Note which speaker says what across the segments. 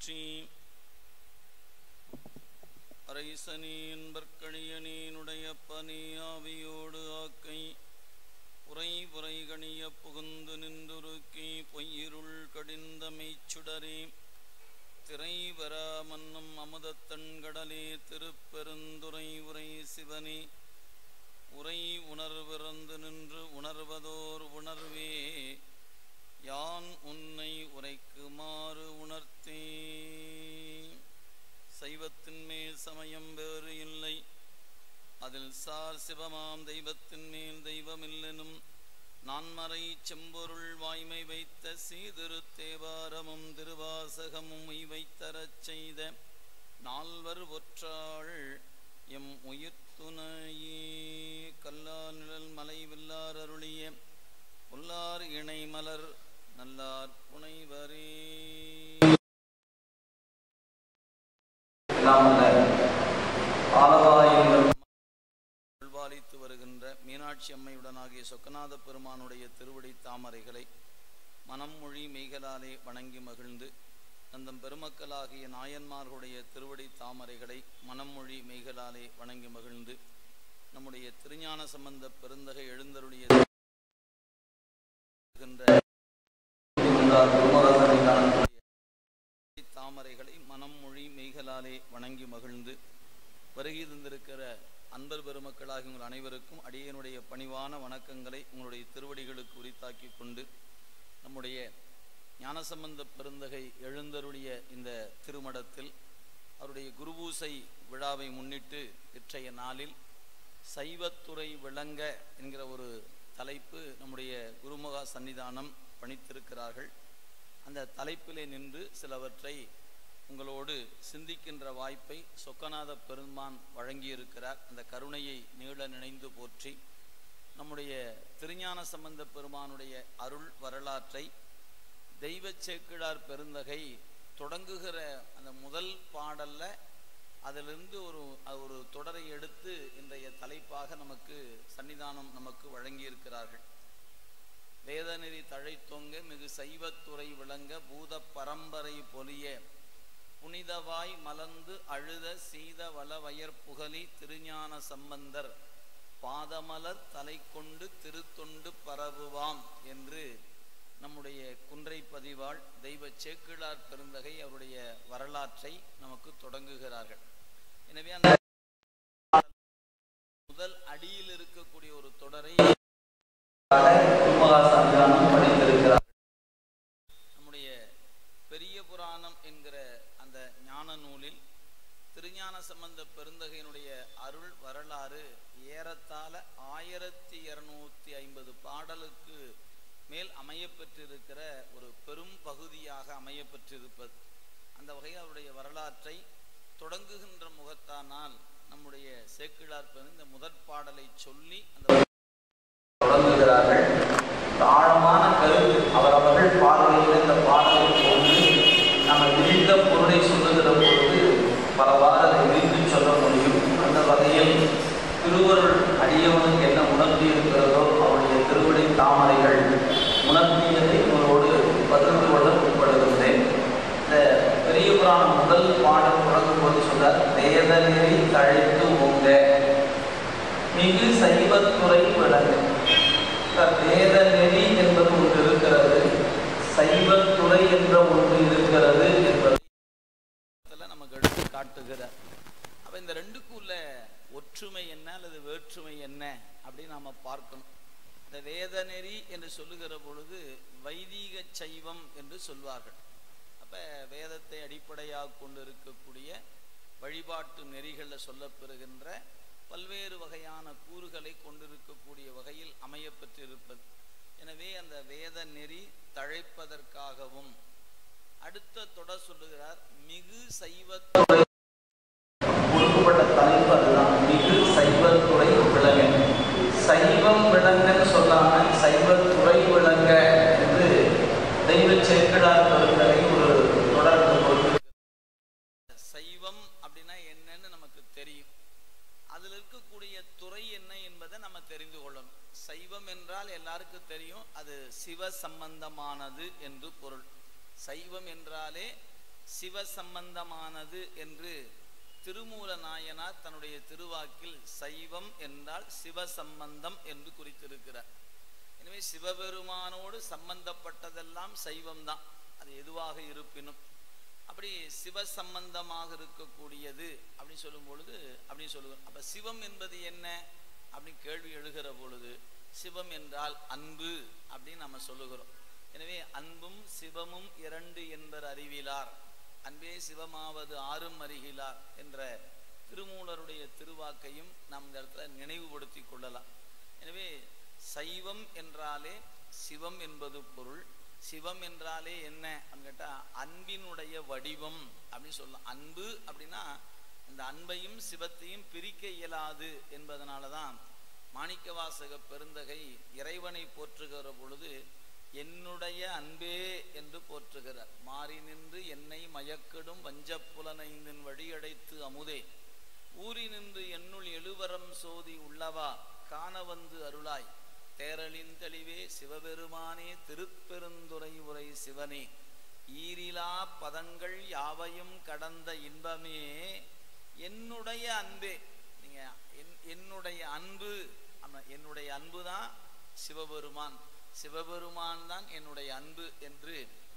Speaker 1: போற்றி அரைசனீன் பற்கணியனீனுடைய பனி ஆவியோடு ஆக்கை உரை புரை கணிய புகுந்து நின்றுருக்கி பொய்யிருள் கடிந்தமைச் சுடரே திரைவர மன்னும் அமுதத்தன் கடலே திருப்பெருந்துரை உரை சிவனே உரை உணர்விறந்து நின்று உணர்வதோர் உணர்வே யான் உன்னை உரைக்குமாறு உணர்த்தே சைவத்தின் மேல் சமயம் வேறு இல்லை அதில் சார் சிவமாம் தெய்வத்தின் மேல் தெய்வமில்லெனும் நான்மறை செம்பொருள் வாய்மை வைத்த சீதிரு தேவாரமும் திருவாசகமும் வைத்தரச் செய்த நால்வர் ஒற்றாள் எம் உயிர் துணையே கல்லா நிழல் மலை வில்லார் அருளிய புல்லார் இணை மலர் நல்லார் புனைவரே அருள்பாலித்து வருகின்ற மீனாட்சி அம்மையுடனாகிய சொக்கநாத பெருமானுடைய திருவடி தாமரைகளை மனம் மொழி மெய்களாலே வணங்கி மகிழ்ந்து நந்தம் பெருமக்களாகிய நாயன்மார்களுடைய திருவடி தாமரைகளை மனம் மொழி மெய்களாலே வணங்கி மகிழ்ந்து நம்முடைய திருஞான சம்பந்த பெருந்தகை எழுந்தருடைய தாமரைகளை மனம் மொழி மெய்களாலே வணங்கி மகிழ்ந்து வருகை தந்திருக்கிற அன்பர் பெருமக்களாகி உங்கள் அனைவருக்கும் அடியனுடைய பணிவான வணக்கங்களை உங்களுடைய திருவடிகளுக்கு உரித்தாக்கி கொண்டு நம்முடைய ஞானசம்பந்த பெருந்தகை எழுந்தருடைய இந்த திருமடத்தில் அவருடைய குருபூசை விழாவை முன்னிட்டு இற்றைய நாளில் சைவத்துறை விளங்க என்கிற ஒரு தலைப்பு நம்முடைய குருமுகா சன்னிதானம் பணித்திருக்கிறார்கள் அந்த தலைப்பிலே நின்று சிலவற்றை உங்களோடு சிந்திக்கின்ற வாய்ப்பை சொக்கநாத பெருமான் வழங்கியிருக்கிறார் அந்த கருணையை நீள நினைந்து போற்றி நம்முடைய திருஞான சம்பந்த பெருமானுடைய அருள் வரலாற்றை தெய்வ சேக்கிழார் பெருந்தகை தொடங்குகிற அந்த முதல் பாடல்ல அதிலிருந்து ஒரு ஒரு தொடரை எடுத்து இன்றைய தலைப்பாக நமக்கு சன்னிதானம் நமக்கு வழங்கியிருக்கிறார்கள் வேதநெறி தழைத்தொங்க மிகு சைவத்துறை விளங்க பூத பரம்பரை பொலிய புனிதவாய் மலர்ந்து அழுத சீத வளவயற் புகழி திருஞான சம்பந்தர் பாதமலர் தலை கொண்டு திருத்தொண்டு பரவுவாம் என்று நம்முடைய குன்றை பதிவாள் தெய்வ சேக்கிழார் பெருந்தகை அவருடைய வரலாற்றை நமக்கு தொடங்குகிறார்கள் எனவே அந்த முதல் அடியில் இருக்கக்கூடிய ஒரு தொடரை படித்திருக்கிறார் நம்முடைய பெரிய புராணம் என்கிற அந்த ஞான நூலில் திருஞான சம்பந்த பெருந்தகையினுடைய அருள் வரலாறு ஏறத்தாழ ஆயிரத்தி இருநூத்தி ஐம்பது பாடலுக்கு மேல் அமையப்பெற்றிருக்கிற ஒரு பெரும் பகுதியாக அமையப்பெற்றிருப்பது அந்த வகையில் அவருடைய வரலாற்றை தொடங்குகின்ற முகத்தானால் நம்முடைய சேக்கிழார் இந்த முதற் பாடலை சொல்லி அந்த தொடங்குகிறார்கள் ஆழமான கருத்து அவரவர்கள் பார்வையில் இந்த பாடலை போன்று நம்ம விரிந்த பொருளை சொல்லுகிற பொழுது பலவாறு அதை விரித்து சொல்ல முடியும் அந்த வகையில் திருவருள் அடியவனுக்கு என்ன உணர்த்தி இருக்கிறதோ அவருடைய திருவடி தாமரைகள் உணர்த்தியதை உங்களோடு பகிர்ந்து கொள்ள முற்படுகின்றேன் இந்த பெரிய புராணம் முதல் பாடல் தொடங்கும் போது சொல்றார் வேதநெறி தழைத்து ஓங்க மிகு சைவத்துறை விளங்கு வேத நெறி என்பது ஒன்று இருக்கிறது சைவத்துறை என்ற ஒன்று இருக்கிறது என்பது நமக்கு எடுத்து காட்டுகிறார் அப்ப இந்த ரெண்டுக்கும் உள்ள ஒற்றுமை என்ன அல்லது வேற்றுமை என்ன அப்படின்னு நாம பார்க்கணும் இந்த வேத நெறி என்று சொல்லுகிற பொழுது வைதீக சைவம் என்று சொல்வார்கள் அப்ப வேதத்தை அடிப்படையாக கொண்டு இருக்கக்கூடிய வழிபாட்டு நெறிகளில் சொல்லப்பெறுகின்ற பல்வேறு வகையான கூறுகளை கொண்டிருக்கக்கூடிய வகையில் அமையப்பெற்றிருப்பது எனவே அந்த வேத நெறி தழைப்பதற்காகவும் அடுத்த தொடர் சொல்லுகிறார் மிகு சைவத்துறை கொடுக்கப்பட்ட தலைப்பு அதுதான் மிகு சைவத்துறை விளங்க சைவம் விளங்கன்னு சொல்லாம சைவத்துறை விளங்க என்று தெய்வ சேக்கடார் பெருந்தகை ஒரு தொடர்பு கொண்டு சைவம் அப்படின்னா என்னன்னு நமக்கு தெரியும் அதில் இருக்கக்கூடிய துறை என்ன என்பதை நம்ம தெரிந்து கொள்ளணும் சைவம் என்றால் எல்லாருக்கும் தெரியும் அது சிவ சம்பந்தமானது என்று பொருள் சைவம் என்றாலே சிவ சம்பந்தமானது என்று திருமூல நாயனார் தன்னுடைய திருவாக்கில் சைவம் என்றால் சிவ சம்பந்தம் என்று குறித்திருக்கிறார் எனவே சிவபெருமானோடு சம்பந்தப்பட்டதெல்லாம் சைவம்தான் அது எதுவாக இருப்பினும் அப்படி சிவ சம்பந்தமாக இருக்கக்கூடியது அப்படின்னு சொல்லும் பொழுது அப்படின்னு சொல்லுவோம் அப்ப சிவம் என்பது என்ன அப்படின்னு கேள்வி எழுகிற பொழுது சிவம் என்றால் அன்பு அப்படின்னு நம்ம சொல்லுகிறோம் எனவே அன்பும் சிவமும் இரண்டு என்பர் அறிவிலார் அன்பே சிவமாவது ஆறும் அறிகிலார் என்ற திருமூலருடைய திருவாக்கையும் நாம் இந்த இடத்துல நினைவுபடுத்தி கொள்ளலாம் எனவே சைவம் என்றாலே சிவம் என்பது பொருள் சிவம் என்றாலே என்ன அப்படின்னு கேட்டா அன்பினுடைய வடிவம் அப்படின்னு சொல்லலாம் அன்பு அப்படின்னா இந்த அன்பையும் சிவத்தையும் பிரிக்க இயலாது என்பதனால தான் மாணிக்கவாசக பெருந்தகை இறைவனை போற்றுகிற பொழுது என்னுடைய அன்பே என்று போற்றுகிறார் மாறி நின்று என்னை மயக்கிடும் வஞ்சப்புலனைந்தின் வழியடைத்து அமுதே ஊறி நின்று என்னுள் எழுவரம் சோதி உள்ளவா காண வந்து அருளாய் தேரலின் தெளிவே சிவபெருமானே திருப்பெருந்துறை உரை சிவனே ஈரிலா பதங்கள் யாவையும் கடந்த இன்பமே என்னுடைய அன்பே நீங்க என்- என்னுடைய அன்பு ஆமா, என்னுடைய அன்பு தான் சிவபெருமான் சிவபெருமான் தான் என்னுடைய அன்பு என்று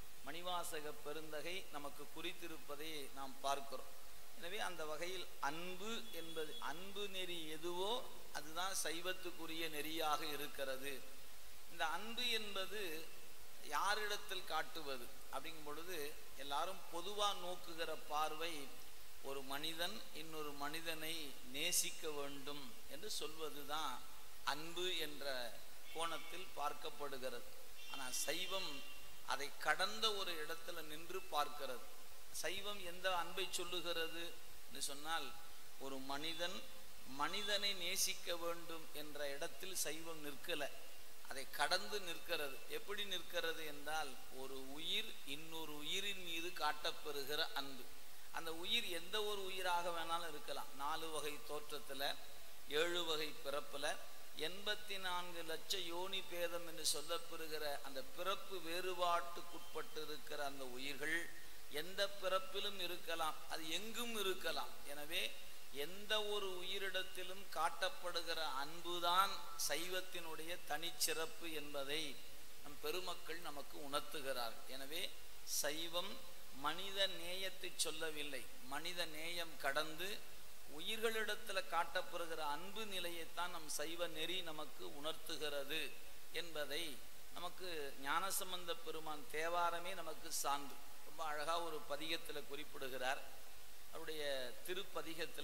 Speaker 1: மணிவாசக பெருந்தகை நமக்கு குறித்திருப்பதை நாம் பார்க்கிறோம் எனவே அந்த வகையில் அன்பு என்பது அன்பு நெறி எதுவோ அதுதான் சைவத்துக்குரிய நெறியாக இருக்கிறது இந்த அன்பு என்பது யாரிடத்தில் காட்டுவது அப்படிங்கும் பொழுது எல்லாரும் பொதுவாக நோக்குகிற பார்வை ஒரு மனிதன் இன்னொரு மனிதனை நேசிக்க வேண்டும் என்று சொல்வதுதான் அன்பு என்ற கோணத்தில் பார்க்கப்படுகிறது ஆனால் சைவம் அதை கடந்த ஒரு இடத்துல நின்று பார்க்கிறது சைவம் எந்த அன்பை சொல்லுகிறது என்று சொன்னால் ஒரு மனிதன் மனிதனை நேசிக்க வேண்டும் என்ற இடத்தில் சைவம் நிற்கல அதை கடந்து நிற்கிறது எப்படி நிற்கிறது என்றால் ஒரு உயிர் இன்னொரு உயிரின் மீது காட்டப்பெறுகிற அன்பு அந்த உயிர் எந்த ஒரு உயிராக வேணாலும் இருக்கலாம் நாலு வகை தோற்றத்துல ஏழு வகை பிறப்புல எண்பத்தி நான்கு லட்ச யோனி பேதம் என்று சொல்லப்பெறுகிற அந்த பிறப்பு வேறுபாட்டுக்குட்பட்டு இருக்கிற அந்த உயிர்கள் எந்த பிறப்பிலும் இருக்கலாம் அது எங்கும் இருக்கலாம் எனவே எந்த ஒரு உயிரிடத்திலும் காட்டப்படுகிற அன்புதான் சைவத்தினுடைய தனிச்சிறப்பு என்பதை நம் பெருமக்கள் நமக்கு உணர்த்துகிறார்கள் எனவே சைவம் மனித நேயத்தை சொல்லவில்லை மனித நேயம் கடந்து உயிர்களிடத்துல காட்டப்படுகிற அன்பு நிலையைத்தான் நம் சைவ நெறி நமக்கு உணர்த்துகிறது என்பதை நமக்கு ஞானசம்பந்த பெருமான் தேவாரமே நமக்கு சான்று ரொம்ப அழகா ஒரு பதிகத்துல குறிப்பிடுகிறார் அவருடைய திருப்பதிகத்துல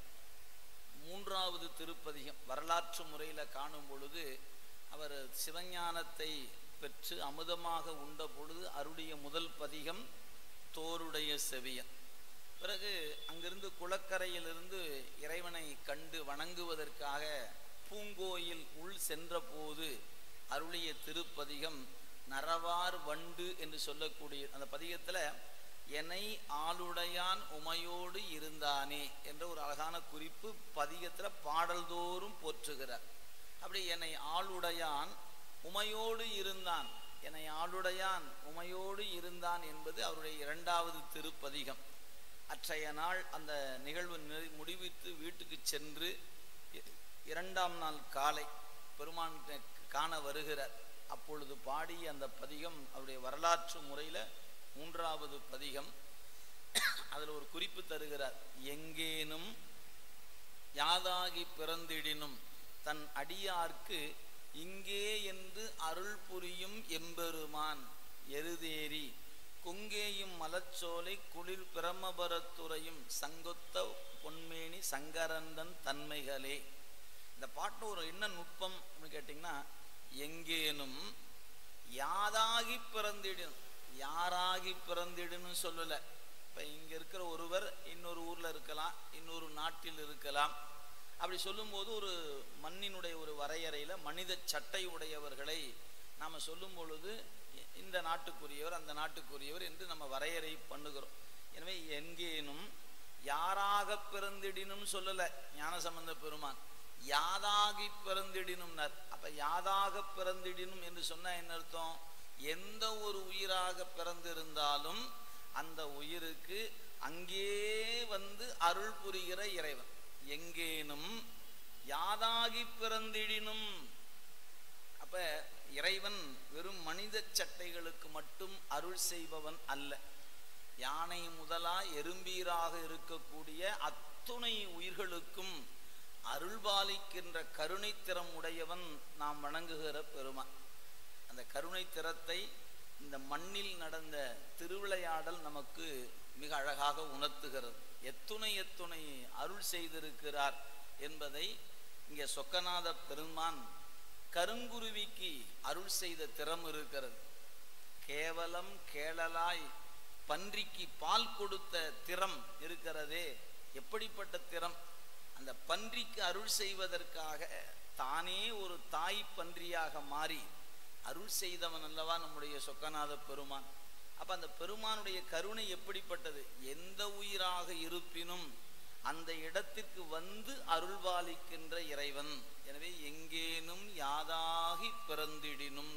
Speaker 1: மூன்றாவது திருப்பதிகம் வரலாற்று முறையில காணும் பொழுது அவர் சிவஞானத்தை பெற்று அமுதமாக உண்ட பொழுது அருடைய முதல் பதிகம் தோருடைய செவியன் பிறகு அங்கிருந்து குளக்கரையிலிருந்து இறைவனை கண்டு வணங்குவதற்காக பூங்கோயில் உள் சென்றபோது அருளிய திருப்பதிகம் நரவார் வண்டு என்று சொல்லக்கூடிய அந்த பதிகத்துல என்னை ஆளுடையான் உமையோடு இருந்தானே என்ற ஒரு அழகான குறிப்பு பதிகத்துல பாடல்தோறும் போற்றுகிறார் அப்படி என்னை ஆளுடையான் உமையோடு இருந்தான் என்னை ஆளுடையான் உமையோடு இருந்தான் என்பது அவருடைய இரண்டாவது திருப்பதிகம் அற்றைய நாள் அந்த நிகழ்வு நிறை- முடிவித்து வீட்டுக்கு சென்று இ- இரண்டாம் நாள் காலை பெருமான் காண வருகிறார் அப்பொழுது பாடிய அந்த பதிகம் அவருடைய வரலாற்று முறையில மூன்றாவது பதிகம் அதில் ஒரு குறிப்பு தருகிறார் எங்கேனும் யாதாகி பிறந்திடினும் தன் அடியார்க்கு இங்கே என்று அருள் புரியும் எம்பெருமான் எருதேரி கொங்கேயும் மலச்சோலை குளிர் பிரமபரத்துறையும் சங்கொத்த பொன்மேனி சங்கரந்தன் தன்மைகளே இந்த பாட்டு ஒரு என்ன நுட்பம் அப்படின்னு கேட்டிங்கன்னா எங்கேனும் யாதாகி பிறந்திடும் யாராகி பிறந்திடுன்னு சொல்லல இப்ப இங்க இருக்கிற ஒருவர் இன்னொரு ஊர்ல இருக்கலாம் இன்னொரு நாட்டில் இருக்கலாம் அப்படி சொல்லும்போது ஒரு மண்ணினுடைய ஒரு வரையறையில மனித சட்டை உடையவர்களை நாம சொல்லும் பொழுது இ- இந்த நாட்டுக்குரியவர் அந்த நாட்டுக்குரியவர் என்று நம்ம வரையறை பண்ணுகிறோம் எனவே எங்கேனும் யாராக பிறந்திடினும் சொல்லல ஞானசம்பந்த பெருமான் யாதாகி பிறந்திடினும்னர் அப்ப யாதாக பிறந்திடினும் என்று சொன்னா என்ன அர்த்தம் எந்த ஒரு உயிராக பிறந்திருந்தாலும் அந்த உயிருக்கு அங்கே வந்து அருள் புரிகிற இறைவன் எங்கேனும் யாதாகி பிறந்திடினும் அப்ப இறைவன் வெறும் மனித சட்டைகளுக்கு மட்டும் அருள் செய்பவன் அல்ல யானை முதலா எறும்பீராக இருக்கக்கூடிய அத்துணை உயிர்களுக்கும் அருள்பாலிக்கின்ற கருணைத்திறம் உடையவன் நாம் வணங்குகிற பெருமான் அந்த கருணை திறத்தை இந்த மண்ணில் நடந்த திருவிளையாடல் நமக்கு மிக அழகாக உணர்த்துகிறது எத்துணை எத்துணை அருள் செய்திருக்கிறார் என்பதை இங்கே சொக்கநாத பெருமான் கருங்குருவிக்கு அருள் செய்த திறம் இருக்கிறது கேவலம் கேளலாய் பன்றிக்கு பால் கொடுத்த திறம் இருக்கிறதே எப்படிப்பட்ட திறம் அந்த பன்றிக்கு அருள் செய்வதற்காக தானே ஒரு தாய் பன்றியாக மாறி அருள் செய்தவன் அல்லவா நம்முடைய சொக்கநாத பெருமான் அப்ப அந்த பெருமானுடைய கருணை எப்படிப்பட்டது எந்த உயிராக இருப்பினும் அந்த இடத்திற்கு வந்து அருள்பாலிக்கின்ற இறைவன் எனவே எங்கேனும் யாதாகி பிறந்திடினும்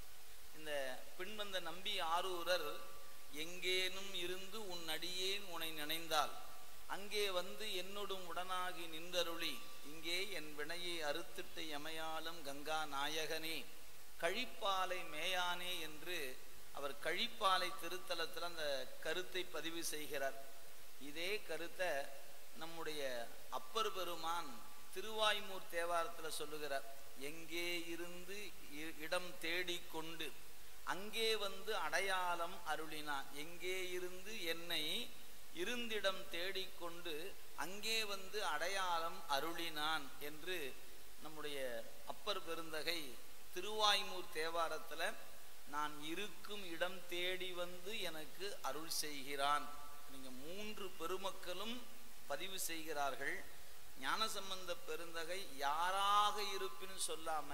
Speaker 1: இந்த பின்வந்த நம்பி ஆரூரர் எங்கேனும் இருந்து உன் அடியேன் உனை நினைந்தால் அங்கே வந்து என்னொடும் உடனாகி நின்றருளி இங்கே என் வினையை அறுத்திட்டு எமையாலும் கங்கா நாயகனே கழிப்பாலை மேயானே என்று அவர் கழிப்பாலை திருத்தலத்தில் அந்த கருத்தை பதிவு செய்கிறார் இதே கருத்தை நம்முடைய அப்பர் பெருமான் திருவாய்மூர் தேவாரத்தில் சொல்லுகிறார் எங்கே இருந்து இடம் தேடிக்கொண்டு அங்கே வந்து அடையாளம் அருளினான் எங்கே இருந்து என்னை இருந்திடம் தேடிக்கொண்டு அங்கே வந்து அடையாளம் அருளினான் என்று நம்முடைய அப்பர் பெருந்தகை திருவாய்மூர் தேவாரத்தில் நான் இருக்கும் இடம் தேடி வந்து எனக்கு அருள் செய்கிறான் நீங்க மூன்று பெருமக்களும் பதிவு செய்கிறார்கள் ஞானசம்பந்த பெருந்தகை யாராக இருப்பின்னு சொல்லாம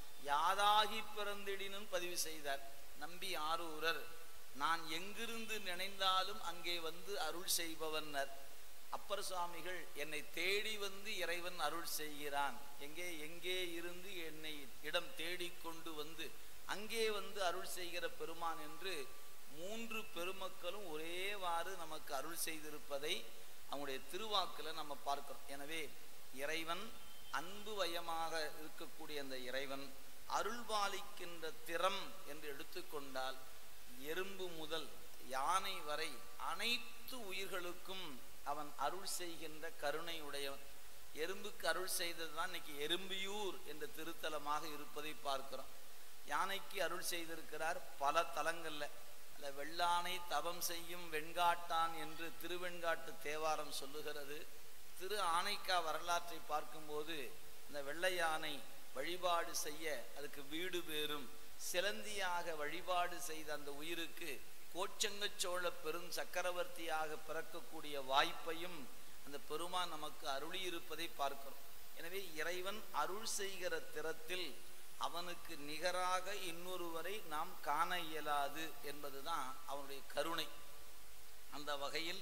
Speaker 1: யாதாகி பிறந்திடினும் பதிவு செய்தார் நம்பி ஆரூரர் நான் எங்கிருந்து நினைந்தாலும் அங்கே வந்து அருள் செய்பவன்னர் அப்பர் சுவாமிகள் என்னை தேடி வந்து இறைவன் அருள் செய்கிறான் எங்கே எங்கே இருந்து என்னை இடம் தேடி கொண்டு வந்து அங்கே வந்து அருள் செய்கிற பெருமான் என்று மூன்று பெருமக்களும் ஒரேவாறு நமக்கு அருள் செய்திருப்பதை அவங்களுடைய திருவாக்கில் நம்ம பார்க்கிறோம் எனவே இறைவன் அன்பு வயமாக இருக்கக்கூடிய அந்த இறைவன் அருள்பாலிக்கின்ற திறம் என்று எடுத்துக்கொண்டால் எறும்பு முதல் யானை வரை அனைத்து உயிர்களுக்கும் அவன் அருள் செய்கின்ற கருணை உடையவன் எறும்புக்கு அருள் செய்தது தான் இன்னைக்கு எறும்பியூர் என்ற திருத்தலமாக இருப்பதை பார்க்கிறோம் யானைக்கு அருள் செய்திருக்கிறார் பல தலங்கள்ல அல்ல வெள்ளானை தவம் செய்யும் வெண்காட்டான் என்று திருவெண்காட்டு தேவாரம் சொல்லுகிறது திரு ஆனைக்கா வரலாற்றை பார்க்கும்போது இந்த வெள்ளை யானை வழிபாடு செய்ய அதுக்கு வீடு பேரும் சிலந்தியாக வழிபாடு செய்த அந்த உயிருக்கு கோச்சங்கச் சோழ பெரும் சக்கரவர்த்தியாக பிறக்கக்கூடிய வாய்ப்பையும் அந்த பெருமான் நமக்கு அருளி இருப்பதை பார்க்கிறோம் எனவே இறைவன் அருள் செய்கிற திறத்தில் அவனுக்கு நிகராக இன்னொருவரை நாம் காண இயலாது என்பதுதான் அவனுடைய கருணை அந்த வகையில்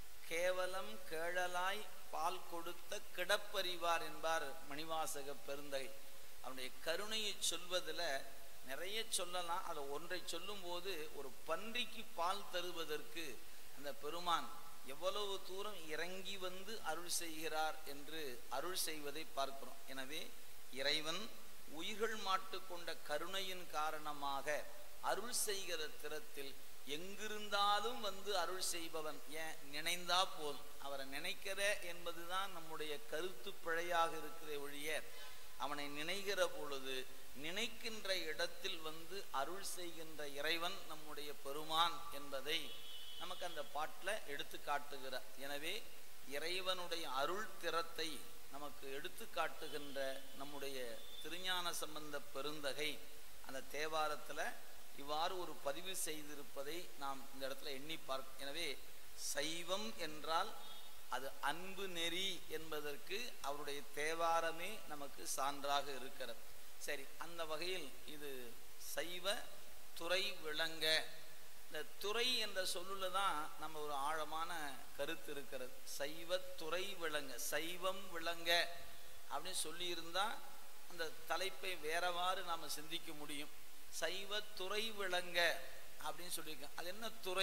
Speaker 1: கேவலம் கேழலாய் பால் கொடுத்த கிடப்பறிவார் என்பார் மணிவாசக பெருந்தகை அவனுடைய கருணையை சொல்வதில் நிறைய சொல்லலாம் அதை ஒன்றை சொல்லும்போது ஒரு பன்றிக்கு பால் தருவதற்கு அந்த பெருமான் எவ்வளவு தூரம் இறங்கி வந்து அருள் செய்கிறார் என்று அருள் செய்வதை பார்க்கிறோம் எனவே இறைவன் உயிர்கள் மாட்டு கொண்ட கருணையின் காரணமாக அருள் செய்கிற திறத்தில் எங்கிருந்தாலும் வந்து அருள் செய்பவன் ஏன் நினைந்தா போதும் அவரை நினைக்கிற என்பதுதான் நம்முடைய கருத்து பிழையாக இருக்கிற ஒழிய அவனை நினைகிற பொழுது நினைக்கின்ற இடத்தில் வந்து அருள் செய்கின்ற இறைவன் நம்முடைய பெருமான் என்பதை நமக்கு அந்த பாட்டில் எடுத்து காட்டுகிறார் எனவே இறைவனுடைய அருள் திறத்தை நமக்கு எடுத்து காட்டுகின்ற நம்முடைய திருஞான சம்பந்த பெருந்தகை அந்த தேவாரத்தில் இவ்வாறு ஒரு பதிவு செய்திருப்பதை நாம் இந்த இடத்துல எண்ணி பார்க்க எனவே சைவம் என்றால் அது அன்பு நெறி என்பதற்கு அவருடைய தேவாரமே நமக்கு சான்றாக இருக்கிறது சரி அந்த வகையில் இது சைவ துறை விளங்க இந்த துறை என்ற சொல்லுல தான் நம்ம ஒரு ஆழமான கருத்து இருக்கிறது சைவ துறை விளங்க சைவம் விளங்க அப்படின்னு சொல்லியிருந்தா அந்த தலைப்பை வேறவாறு நாம் சிந்திக்க முடியும் சைவ துறை விளங்க அப்படின்னு சொல்லியிருக்கேன் அது என்ன துறை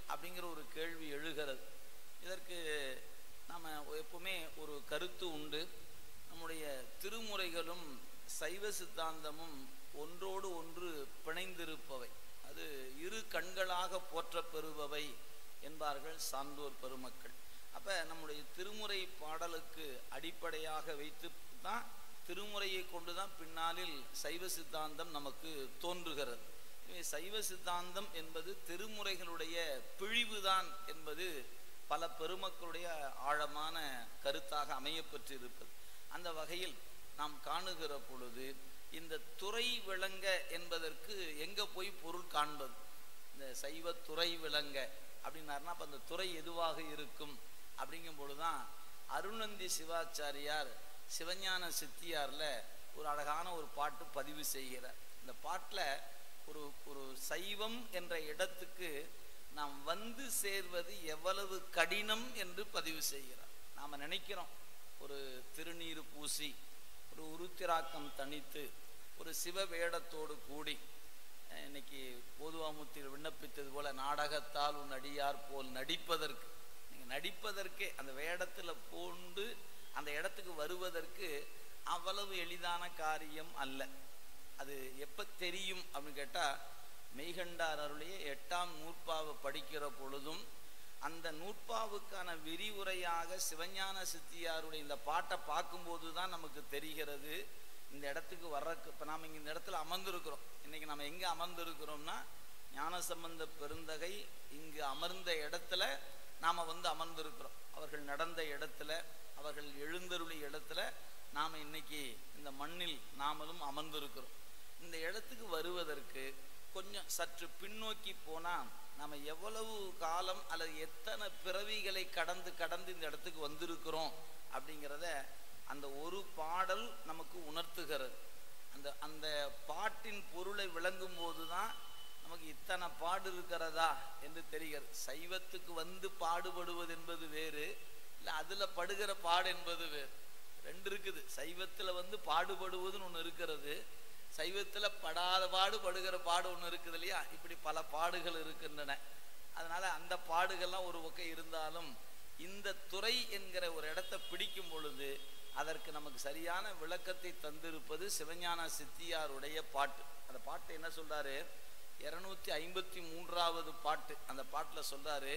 Speaker 1: அப்படிங்கிற ஒரு கேள்வி எழுகிறது இதற்கு நாம் எப்பவுமே ஒரு கருத்து உண்டு நம்முடைய திருமுறைகளும் சைவ சித்தாந்தமும் ஒன்றோடு ஒன்று பிணைந்திருப்பவை அது இரு கண்களாக போற்றப் பெறுபவை என்பார்கள் சான்றோர் பெருமக்கள் அப்ப நம்முடைய திருமுறை பாடலுக்கு அடிப்படையாக வைத்து தான் திருமுறையை கொண்டுதான் பின்னாளில் சைவ சித்தாந்தம் நமக்கு தோன்றுகிறது எனவே சைவ சித்தாந்தம் என்பது திருமுறைகளுடைய பிழிவுதான் என்பது பல பெருமக்களுடைய ஆழமான கருத்தாக அமையப்பெற்றிருப்பது அந்த வகையில் நாம் காணுகிற பொழுது இந்த துறை விளங்க என்பதற்கு எங்க போய் பொருள் காண்பது இந்த சைவ துறை விளங்க அப்படின்னாருன்னா அப்ப அந்த துறை எதுவாக இருக்கும் அப்படிங்கும் பொழுதுதான் அருணந்தி சிவாச்சாரியார் சிவஞான சித்தியார்ல ஒரு அழகான ஒரு பாட்டு பதிவு செய்கிறார் இந்த பாட்டில் ஒரு ஒரு சைவம் என்ற இடத்துக்கு நாம் வந்து சேர்வது எவ்வளவு கடினம் என்று பதிவு செய்கிறார் நாம் நினைக்கிறோம் ஒரு திருநீர் பூசி ஒரு உருத்திராக்கம் தனித்து ஒரு சிவ வேடத்தோடு கூடி அஹ் இன்னைக்கு போதுவாமுத்தில் விண்ணப்பித்தது போல நாடகத்தால் உன் அடியார் போல் நடிப்பதற்கு நீங்க நடிப்பதற்கே அந்த வேடத்துல பூண்டு அந்த இடத்துக்கு வருவதற்கு அவ்வளவு எளிதான காரியம் அல்ல அது எப்ப தெரியும் அப்படின்னு கேட்டா மெய்கண்டார் அருளிய எட்டாம் நூற்பாவை படிக்கிற பொழுதும் அந்த நூற்பாவுக்கான விரிவுரையாக சிவஞான சித்தியாருடைய இந்த பாட்டை பார்க்கும்போது தான் நமக்கு தெரிகிறது இந்த இடத்துக்கு வர்றக்கு இப்போ நாம் இங்கே இந்த இடத்துல அமர்ந்திருக்கிறோம் இன்னைக்கு நம்ம எங்கே அமர்ந்திருக்கிறோம்னா ஞானசம்பந்த பெருந்தகை இங்கு அமர்ந்த இடத்துல நாம் வந்து அமர்ந்திருக்கிறோம் அவர்கள் நடந்த இடத்துல அவர்கள் எழுந்தருளி இடத்துல நாம் இன்னைக்கு இந்த மண்ணில் நாமளும் அமர்ந்திருக்கிறோம் இந்த இடத்துக்கு வருவதற்கு கொஞ்சம் சற்று பின்னோக்கி போனால் நம்ம எவ்வளவு காலம் அல்லது எத்தனை பிறவிகளை கடந்து கடந்து இந்த இடத்துக்கு வந்திருக்கிறோம் அப்படிங்கிறத அந்த ஒரு பாடல் நமக்கு உணர்த்துகிறது அந்த அந்த பாட்டின் பொருளை விளங்கும் போது தான் நமக்கு இத்தனை பாடு இருக்கிறதா என்று தெரிகிறது சைவத்துக்கு வந்து பாடுபடுவது என்பது வேறு இல்லை அதில் படுகிற பாடு என்பது வேறு ரெண்டு இருக்குது சைவத்தில் வந்து பாடுபடுவதுன்னு ஒன்று இருக்கிறது சைவத்தில் படாத பாடு படுகிற பாடு ஒன்று இருக்குது இல்லையா இப்படி பல பாடுகள் இருக்கின்றன அதனால அந்த பாடுகள்லாம் ஒரு பக்கம் இருந்தாலும் இந்த துறை என்கிற ஒரு இடத்தை பிடிக்கும் பொழுது அதற்கு நமக்கு சரியான விளக்கத்தை தந்திருப்பது சிவஞான சித்தியாருடைய பாட்டு அந்த பாட்டு என்ன சொல்றாரு இருநூத்தி ஐம்பத்தி மூன்றாவது பாட்டு அந்த பாட்டுல சொல்றாரு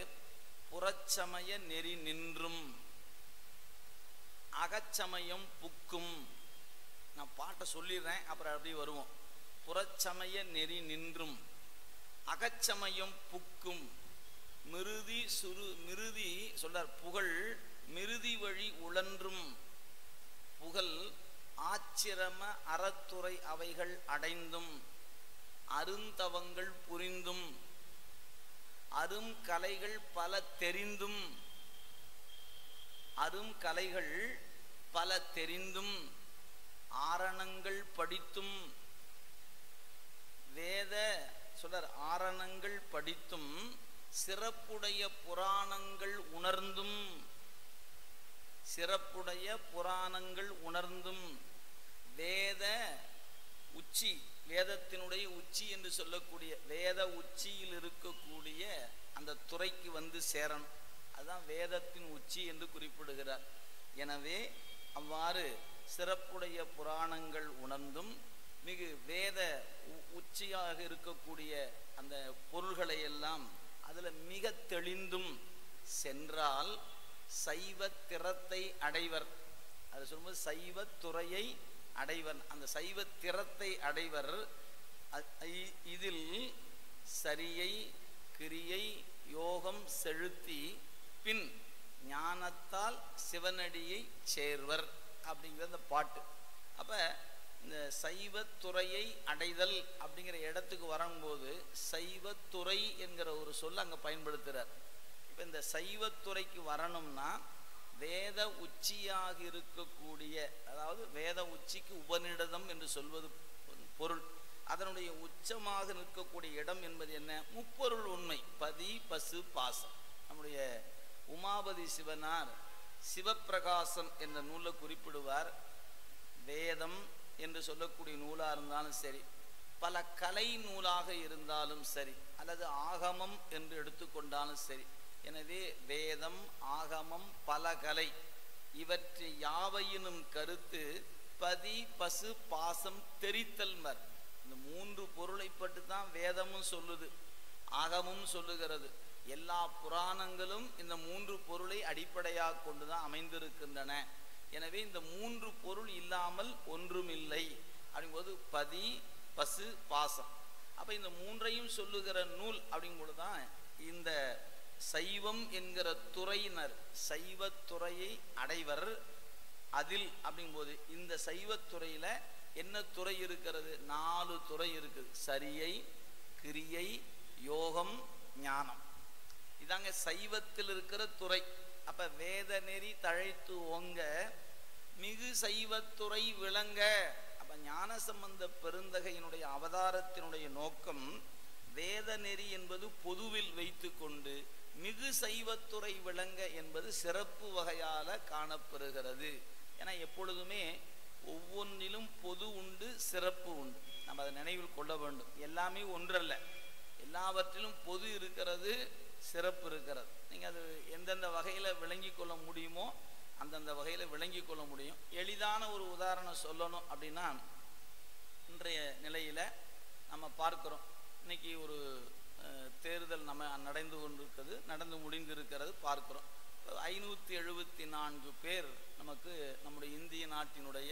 Speaker 1: புறச்சமய நெறி நின்றும் அகச்சமயம் புக்கும் நான் பாட்டை சொல்லிடுறேன் அப்புறம் அப்படியே வருவோம் புறச்சமய நெறி நின்றும் அகச்சமயம் புக்கும் மிருதி சுரு மிருதி சொல்றார் புகழ் மிருதி வழி உழன்றும் புகழ் ஆச்சிரம அறத்துறை அவைகள் அடைந்தும் அருந்தவங்கள் புரிந்தும் அரும் கலைகள் பல தெரிந்தும் அரும் கலைகள் பல தெரிந்தும் ஆரணங்கள் படித்தும் வேத சொல்றார் ஆரணங்கள் படித்தும் சிறப்புடைய புராணங்கள் உணர்ந்தும் சிறப்புடைய புராணங்கள் உணர்ந்தும் வேத உச்சி வேதத்தினுடைய உச்சி என்று சொல்லக்கூடிய வேத உச்சியில் இருக்கக்கூடிய அந்த துறைக்கு வந்து சேரணும் அதுதான் வேதத்தின் உச்சி என்று குறிப்பிடுகிறார் எனவே அவ்வாறு சிறப்புடைய புராணங்கள் உணர்ந்தும் மிகு வேத உ- உச்சியாக இருக்கக்கூடிய அந்த பொருள்களை எல்லாம் அதுல மிக தெளிந்தும் சென்றால் சைவ திறத்தை அடைவர் அது சொல்லும்போது சைவ துறையை அடைவர் அந்த சைவ திறத்தை அடைவர் அ- இ- இதில் சரியை கிரியை யோகம் செலுத்தி பின் ஞானத்தால் சிவனடியை சேர்வர் அப்படிங்கிற அந்த பாட்டு அப்ப இந்த சைவத்துறையை அடைதல் அப்படிங்கிற இடத்துக்கு வரும்போது சைவத்துறை என்கிற ஒரு சொல் அங்க பயன்படுத்துறார் இப்ப இந்த சைவத்துறைக்கு வரணும்னா வேத உச்சியாக இருக்கக்கூடிய அதாவது வேத உச்சிக்கு உபநிடதம் என்று சொல்வது பொருள் அதனுடைய உச்சமாக நிற்கக்கூடிய இடம் என்பது என்ன முப்பொருள் உண்மை பதி பசு பாசம் நம்முடைய உமாபதி சிவனார் சிவப்பிரகாசம் என்ற நூலை குறிப்பிடுவார் வேதம் என்று சொல்லக்கூடிய நூலாக இருந்தாலும் சரி பல கலை நூலாக இருந்தாலும் சரி அல்லது ஆகமம் என்று எடுத்துக்கொண்டாலும் சரி எனவே வேதம் ஆகமம் பலகலை இவற்றை யாவையினும் கருத்து பதி பசு பாசம் தெரித்தல் மர் இந்த மூன்று பொருளை பற்றி தான் வேதமும் சொல்லுது ஆகமும் சொல்லுகிறது எல்லா புராணங்களும் இந்த மூன்று பொருளை அடிப்படையாக கொண்டு தான் அமைந்திருக்கின்றன எனவே இந்த மூன்று பொருள் இல்லாமல் ஒன்றுமில்லை அப்படிங்கும்போது பதி பசு பாசம் அப்ப இந்த மூன்றையும் சொல்லுகிற நூல் அப்படிங்கும்போது தான் இந்த சைவம் என்கிற துறையினர் சைவத்துறையை அடைவர் அதில் அப்படிங்கும்போது இந்த சைவத்துறையில என்ன துறை இருக்கிறது நாலு துறை இருக்குது சரியை கிரியை யோகம் ஞானம் இதாங்க சைவத்தில் இருக்கிற துறை அப்ப வேத நெறி தழைத்து ஓங்க மிகு சைவத்துறை விளங்க அப்ப ஞான சம்பந்த பெருந்தகையினுடைய அவதாரத்தினுடைய நோக்கம் வேத நெறி என்பது பொதுவில் வைத்து கொண்டு மிகு சைவத்துறை விளங்க என்பது சிறப்பு வகையால காணப்பெறுகிறது ஏன்னா எப்பொழுதுமே ஒவ்வொன்றிலும் பொது உண்டு சிறப்பு உண்டு நம்ம அதை நினைவில் கொள்ள வேண்டும் எல்லாமே ஒன்றல்ல எல்லாவற்றிலும் பொது இருக்கிறது சிறப்பு இருக்கிறது நீங்கள் அது எந்தெந்த வகையில் விளங்கி கொள்ள முடியுமோ அந்தந்த வகையில் விளங்கி கொள்ள முடியும் எளிதான ஒரு உதாரணம் சொல்லணும் அப்படின்னா இன்றைய நிலையில் நம்ம பார்க்கிறோம் இன்னைக்கு ஒரு அஹ், தேர்தல் நம்ம நடந்து கொண்டிருக்கிறது நடந்து முடிந்திருக்கிறது பார்க்கிறோம் ஐநூற்றி எழுபத்தி நான்கு பேர் நமக்கு நம்முடைய இந்திய நாட்டினுடைய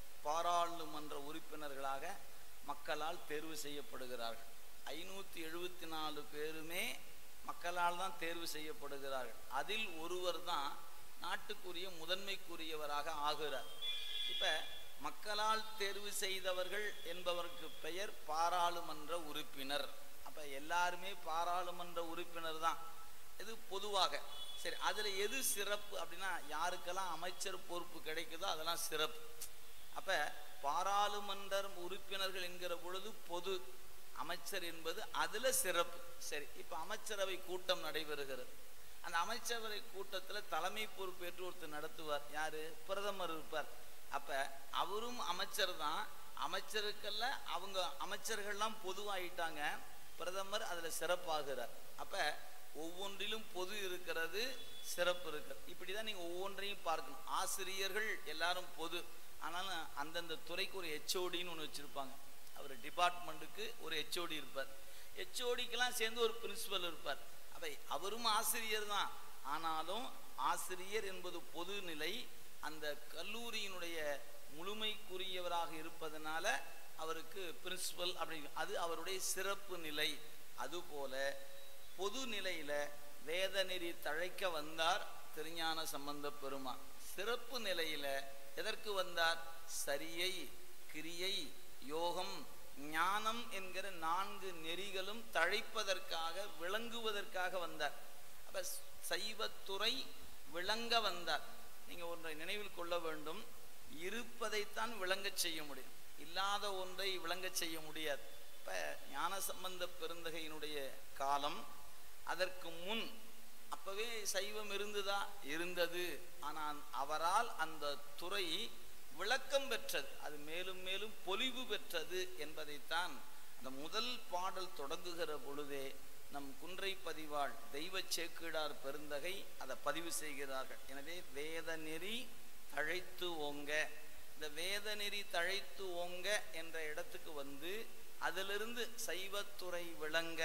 Speaker 1: பாராளுமன்ற உறுப்பினர்களாக மக்களால் தேர்வு செய்யப்படுகிறார்கள் ஐநூற்றி எழுபத்தி நாலு பேருமே மக்களால் தான் தேர்வு செய்யப்படுகிறார்கள் அதில் ஒருவர் தான் நாட்டுக்குரிய முதன்மைக்குரியவராக ஆகிறார் இப்போ மக்களால் தேர்வு செய்தவர்கள் என்பவருக்கு பெயர் பாராளுமன்ற உறுப்பினர் அப்போ எல்லாருமே பாராளுமன்ற உறுப்பினர் தான் இது பொதுவாக சரி அதில் எது சிறப்பு அப்படின்னா யாருக்கெல்லாம் அமைச்சர் பொறுப்பு கிடைக்குதோ அதெல்லாம் சிறப்பு அப்போ பாராளுமன்ற உறுப்பினர்கள் என்கிற பொழுது பொது அமைச்சர் என்பது அதுல சிறப்பு சரி இப்ப அமைச்சரவை கூட்டம் நடைபெறுகிறது அந்த அமைச்சரவை கூட்டத்துல தலைமை பொறுப்பேற்று ஒருத்தர் நடத்துவார் யாரு பிரதமர் இருப்பார் அப்ப அவரும் அமைச்சர் தான் அமைச்சருக்கெல்லாம் அவங்க அமைச்சர்கள்லாம் பொதுவாயிட்டாங்க பிரதமர் அதுல சிறப்பாகிறார் அப்ப ஒவ்வொன்றிலும் பொது இருக்கிறது சிறப்பு இருக்கிறது இப்படிதான் நீங்க ஒவ்வொன்றையும் பார்க்கணும் ஆசிரியர்கள் எல்லாரும் பொது ஆனாலும் அந்தந்த துறைக்கு ஒரு ஹெச்ஓடின்னு ஒன்று வச்சிருப்பாங்க அவர் டிபார்ட்மெண்ட்டுக்கு ஒரு ஹெச்ஓடி இருப்பார் ஹெச்ஓடிக்கெல்லாம் சேர்ந்து ஒரு பிரின்சிபல் இருப்பார் அவை அவரும் ஆசிரியர் தான் ஆனாலும் ஆசிரியர் என்பது பொதுநிலை அந்த கல்லூரியினுடைய முழுமைக்குரியவராக இருப்பதனால அவருக்கு பிரின்சிபல் அப்படி அது அவருடைய சிறப்பு நிலை அதுபோல பொது நிலையில வேத நெறி தழைக்க வந்தார் திருஞான சம்பந்த பெருமான் சிறப்பு நிலையில எதற்கு வந்தார் சரியை கிரியை யோகம் ஞானம் என்கிற நான்கு நெறிகளும் தழைப்பதற்காக விளங்குவதற்காக வந்தார் அப்ப சைவத்துறை விளங்க வந்தார் நீங்க ஒன்றை நினைவில் கொள்ள வேண்டும் இருப்பதைத்தான் விளங்கச் செய்ய முடியும் இல்லாத ஒன்றை விளங்கச் செய்ய முடியாது இப்ப ஞான சம்பந்த பெருந்தகையினுடைய காலம் அதற்கு முன் அப்பவே சைவம் இருந்ததா இருந்தது ஆனால் அவரால் அந்த துறை விளக்கம் பெற்றது அது மேலும் மேலும் பொலிவு பெற்றது என்பதைத்தான் அந்த முதல் பாடல் தொடங்குகிற பொழுதே நம் குன்றை பதிவாள் தெய்வ சேக்கிடார் பெருந்தகை அதை பதிவு செய்கிறார்கள் எனவே வேத நெறி தழைத்து ஓங்க இந்த வேத நெறி தழைத்து ஓங்க என்ற இடத்துக்கு வந்து அதிலிருந்து சைவத்துறை விளங்க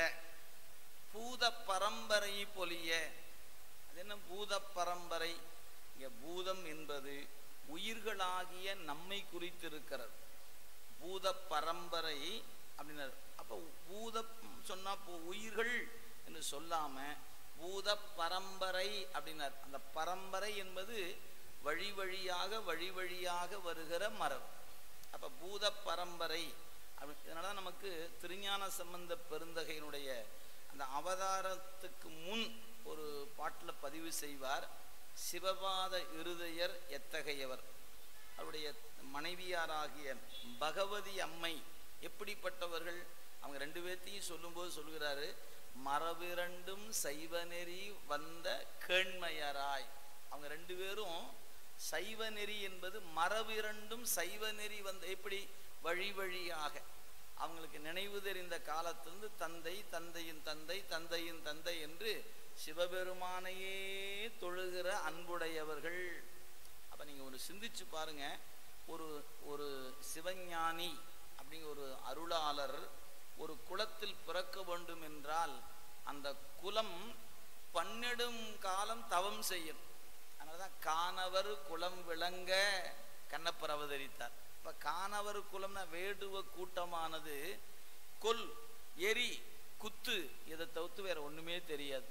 Speaker 1: பூத பரம்பரை பொலிய அது என்ன பூத பரம்பரை இங்க பூதம் என்பது உயிர்களாகிய நம்மை குறித்திருக்கிறது பூத பரம்பரை அப்படின்னாரு அப்ப பூத சொன்னா இப்போ உயிர்கள் என்று சொல்லாம பூத பரம்பரை அப்படின்னார் அந்த பரம்பரை என்பது வழி வழியாக வழி வழியாக வருகிற மரபு அப்ப பூத பரம்பரை அப்படி இதனால நமக்கு திருஞான சம்பந்த பெருந்தகையினுடைய அந்த அவதாரத்துக்கு முன் ஒரு பாட்டில் பதிவு செய்வார் சிவபாத இருதயர் எத்தகையவர் அவருடைய மனைவியாராகிய பகவதி அம்மை எப்படிப்பட்டவர்கள் அவங்க ரெண்டு பேர்த்தையும் சொல்லும்போது சொல்கிறாரு மரபிரண்டும் சைவ நெறி வந்த கேண்மையராய் அவங்க ரெண்டு பேரும் சைவ நெறி என்பது மரபிரண்டும் சைவ நெறி வந்த எப்படி வழி வழியாக அவங்களுக்கு நினைவு தெரிந்த காலத்திலிருந்து தந்தை தந்தையின் தந்தை தந்தையின் தந்தை என்று சிவபெருமானையே தொழுகிற அன்புடையவர்கள் அப்ப நீங்க ஒரு சிந்திச்சு பாருங்க ஒரு ஒரு சிவஞானி அப்படிங்கிற ஒரு அருளாளர் ஒரு குலத்தில் பிறக்க வேண்டும் என்றால் அந்த குலம் பன்னெடும் காலம் தவம் செய்யும் அதனாலதான் காணவர் குலம் விளங்க கண்ணப்பர் அவதரித்தார் இப்ப காணவர் குலம்னா வேடுவ கூட்டமானது கொல் எரி குத்து இதை தவிர்த்து வேற ஒண்ணுமே தெரியாது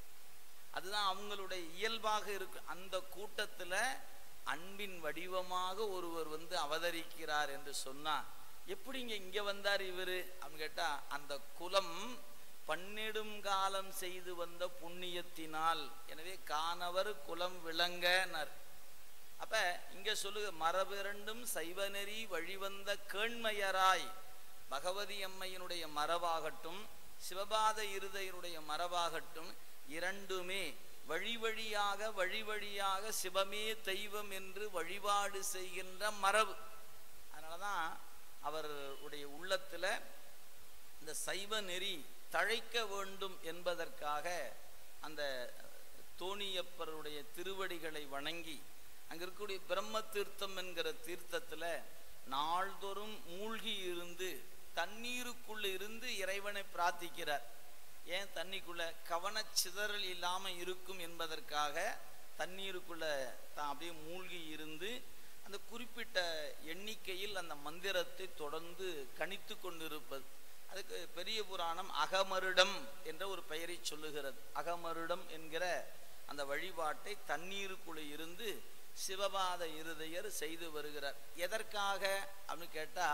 Speaker 1: அதுதான் அவங்களுடைய இயல்பாக இருக்கு அந்த கூட்டத்துல அன்பின் வடிவமாக ஒருவர் வந்து அவதரிக்கிறார் என்று சொன்னா எப்படிங்க இங்க வந்தார் இவரு அப்படின்னு கேட்டா அந்த குலம் பன்னெடும் காலம் செய்து வந்த புண்ணியத்தினால் எனவே காணவர் குலம் விளங்கனர் அப்ப இங்க சொல்லுக மரபிரண்டும் சைவநெறி வழிவந்த கேண்மையராய் பகவதி அம்மையினுடைய மரபாகட்டும் சிவபாத இருதையனுடைய மரபாகட்டும் இரண்டுமே வழி வழியாக வழி வழியாக சிவமே தெய்வம் என்று வழிபாடு செய்கின்ற மரபு அதனாலதான் அவருடைய உள்ளத்துல இந்த சைவ நெறி தழைக்க வேண்டும் என்பதற்காக அந்த தோணியப்பருடைய திருவடிகளை வணங்கி அங்க இருக்கக்கூடிய பிரம்ம தீர்த்தம் என்கிற தீர்த்தத்துல நாள்தோறும் மூழ்கி இருந்து தண்ணீருக்குள்ள இருந்து இறைவனை பிரார்த்திக்கிறார் ஏன் தண்ணிக்குள்ள கவனச்சிதறல் இல்லாம இருக்கும் என்பதற்காக தண்ணீருக்குள்ள தான் அப்படியே மூழ்கி இருந்து அந்த குறிப்பிட்ட எண்ணிக்கையில் அந்த மந்திரத்தை தொடர்ந்து கணித்து கொண்டிருப்பது அதுக்கு பெரிய புராணம் அகமருடம் என்ற ஒரு பெயரை சொல்லுகிறது அகமருடம் என்கிற அந்த வழிபாட்டை தண்ணீருக்குள்ள இருந்து சிவபாத இருதயர் செய்து வருகிறார் எதற்காக அப்படின்னு கேட்டா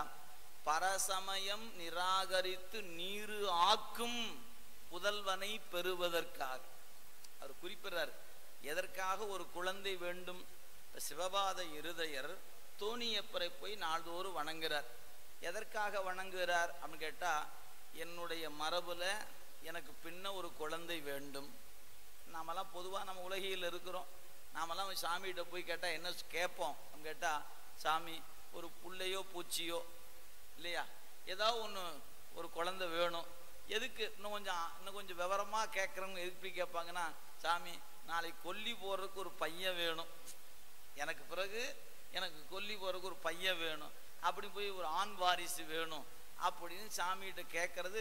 Speaker 1: பரசமயம் நிராகரித்து நீரு ஆக்கும் புதல்வனை பெறுவதற்காக அவர் குறிப்பிடுறார் எதற்காக ஒரு குழந்தை வேண்டும் சிவபாத இருதயர் தோணியப்பரை போய் நாள்தோறும் வணங்குறார் எதற்காக வணங்குகிறார் அப்படின்னு கேட்டா என்னுடைய மரபுல எனக்கு பின்ன ஒரு குழந்தை வேண்டும் நாமெல்லாம் பொதுவாக நம்ம உலகில் இருக்கிறோம் நாமெல்லாம் சாமிகிட்ட போய் கேட்டால் என்ன கேட்போம் அப்படின்னு கேட்டால் சாமி ஒரு புள்ளையோ பூச்சியோ இல்லையா ஏதாவது ஒன்று ஒரு குழந்தை வேணும் எதுக்கு இன்னும் கொஞ்சம் இன்னும் கொஞ்சம் விவரமாக கேட்குறவங்க எதுக்கு போய் கேட்பாங்கன்னா சாமி நாளைக்கு கொல்லி போடுறதுக்கு ஒரு பையன் வேணும் எனக்கு பிறகு எனக்கு கொல்லி போறதுக்கு ஒரு பையன் வேணும் அப்படி போய் ஒரு ஆண் வாரிசு வேணும் அப்படின்னு சாமிகிட்ட கேட்கறது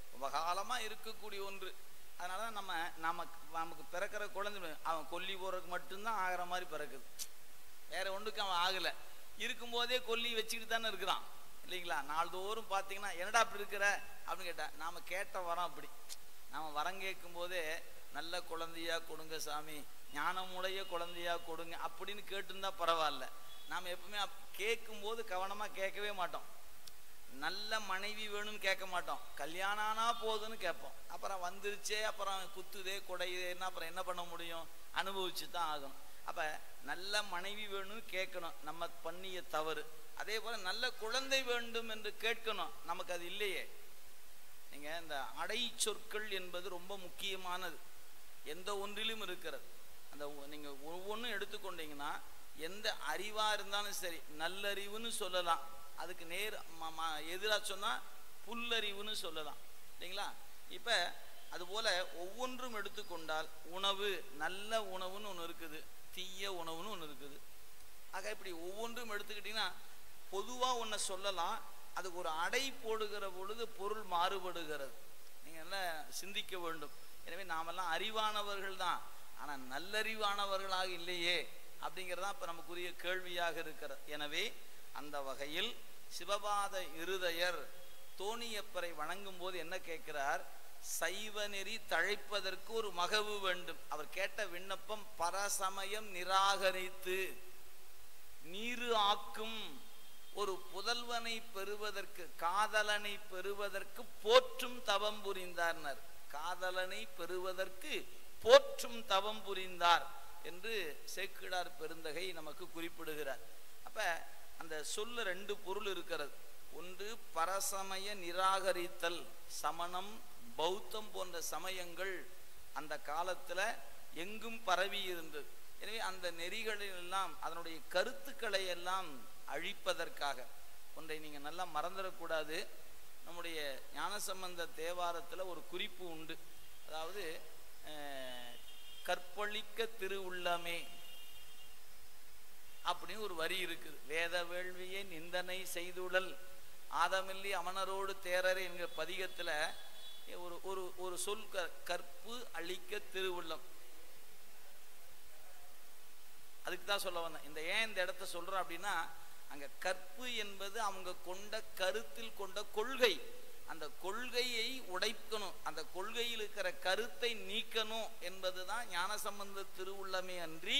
Speaker 1: காலமாக இருக்கக்கூடிய ஒன்று அதனால தான் நம்ம நமக்கு நமக்கு பிறக்கிற குழந்தை அவன் கொல்லி போறதுக்கு மட்டும்தான் ஆகிற மாதிரி பிறக்குது வேற ஒன்றுக்கு அவன் ஆகலை இருக்கும்போதே கொல்லி வச்சுக்கிட்டு தானே இருக்கிறான் இல்லைங்களா நாள்தோறும் பார்த்தீங்கன்னா என்னடா அப்படி இருக்கிற அப்படின்னு கேட்டா நாம கேட்ட வரோம் அப்படி நாம வரம் கேட்கும் போதே நல்ல குழந்தையா கொடுங்க சாமி ஞானமுடைய குழந்தையா கொடுங்க அப்படின்னு கேட்டுருந்தா பரவாயில்ல நாம் எப்பவுமே கேட்கும் போது கவனமா கேட்கவே மாட்டோம் நல்ல மனைவி வேணும்னு கேட்க மாட்டோம் கல்யாணம் ஆனா போதுன்னு கேட்போம் அப்புறம் வந்துருச்சே அப்புறம் குத்துதே குடையுதேன்னா அப்புறம் என்ன பண்ண முடியும் அனுபவிச்சு தான் ஆகணும் அப்ப நல்ல மனைவி வேணும்னு கேட்கணும் நம்ம பண்ணிய தவறு அதே போல நல்ல குழந்தை வேண்டும் என்று கேட்கணும் நமக்கு அது இல்லையே நீங்க இந்த அடை சொற்கள் என்பது ரொம்ப முக்கியமானது எந்த ஒன்றிலும் இருக்கிறது அந்த நீங்க ஒவ்வொன்றும் எடுத்துக்கொண்டீங்கன்னா எந்த அறிவா இருந்தாலும் சரி நல்லறிவுன்னு சொல்லலாம் அதுக்கு நேர் எதிராக சொன்னா புல்லறிவுன்னு சொல்லலாம் இல்லைங்களா இப்ப அதுபோல ஒவ்வொன்றும் எடுத்துக்கொண்டால் உணவு நல்ல உணவுன்னு ஒன்று இருக்குது தீய உணவுன்னு ஒன்று இருக்குது ஆக இப்படி ஒவ்வொன்றும் எடுத்துக்கிட்டீங்கன்னா பொதுவாக ஒன்றை சொல்லலாம் அதுக்கு ஒரு அடை போடுகிற பொழுது பொருள் மாறுபடுகிறது நீங்கள் எல்லாம் சிந்திக்க வேண்டும் எனவே நாமெல்லாம் அறிவானவர்கள் தான் ஆனால் நல்லறிவானவர்களாக இல்லையே அப்படிங்கிறதான் இப்போ நமக்குரிய கேள்வியாக இருக்கிறது எனவே அந்த வகையில் சிவபாத இருதயர் தோணியப்பரை வணங்கும் போது என்ன கேட்கிறார் சைவ நெறி தழைப்பதற்கு ஒரு மகவு வேண்டும் அவர் கேட்ட விண்ணப்பம் பரசமயம் நிராகரித்து நீரு ஆக்கும் ஒரு புதல்வனை பெறுவதற்கு காதலனை பெறுவதற்கு போற்றும் தவம் புரிந்தார்னர் காதலனை பெறுவதற்கு போற்றும் தவம் புரிந்தார் என்று சேக்கிடார் பெருந்தகை நமக்கு குறிப்பிடுகிறார் அப்ப அந்த சொல்ல ரெண்டு பொருள் இருக்கிறது ஒன்று பரசமய நிராகரித்தல் சமணம் பௌத்தம் போன்ற சமயங்கள் அந்த காலத்துல எங்கும் பரவி இருந்தது எனவே அந்த நெறிகளில் எல்லாம் அதனுடைய கருத்துக்களை எல்லாம் அழிப்பதற்காக ஒன்றை நீங்க நல்லா மறந்துடக்கூடாது நம்முடைய ஞானசம்பந்த தேவாரத்தில் ஒரு குறிப்பு உண்டு அதாவது அஹ், கற்பழிக்க திருவுள்ளமே அப்படின்னு ஒரு வரி இருக்குது வேத வேள்வியை நிந்தனை செய்துடல் ஆதமில்லி அமனரோடு தேரர் என்கிற பதிகத்துல ஒரு ஒரு ஒரு சொல் க- கற்பு அழிக்க திருவுள்ளம் அதுக்கு தான் சொல்ல வந்தேன் இந்த ஏன் இந்த இடத்த சொல்றேன் அப்படின்னா அங்க கற்பு என்பது அவங்க கொண்ட கருத்தில் கொண்ட கொள்கை அந்த கொள்கையை உடைக்கணும் அந்த கொள்கையில் இருக்கிற கருத்தை நீக்கணும் என்பதுதான் ஞானசம்பந்த திருவுள்ளமே அன்றி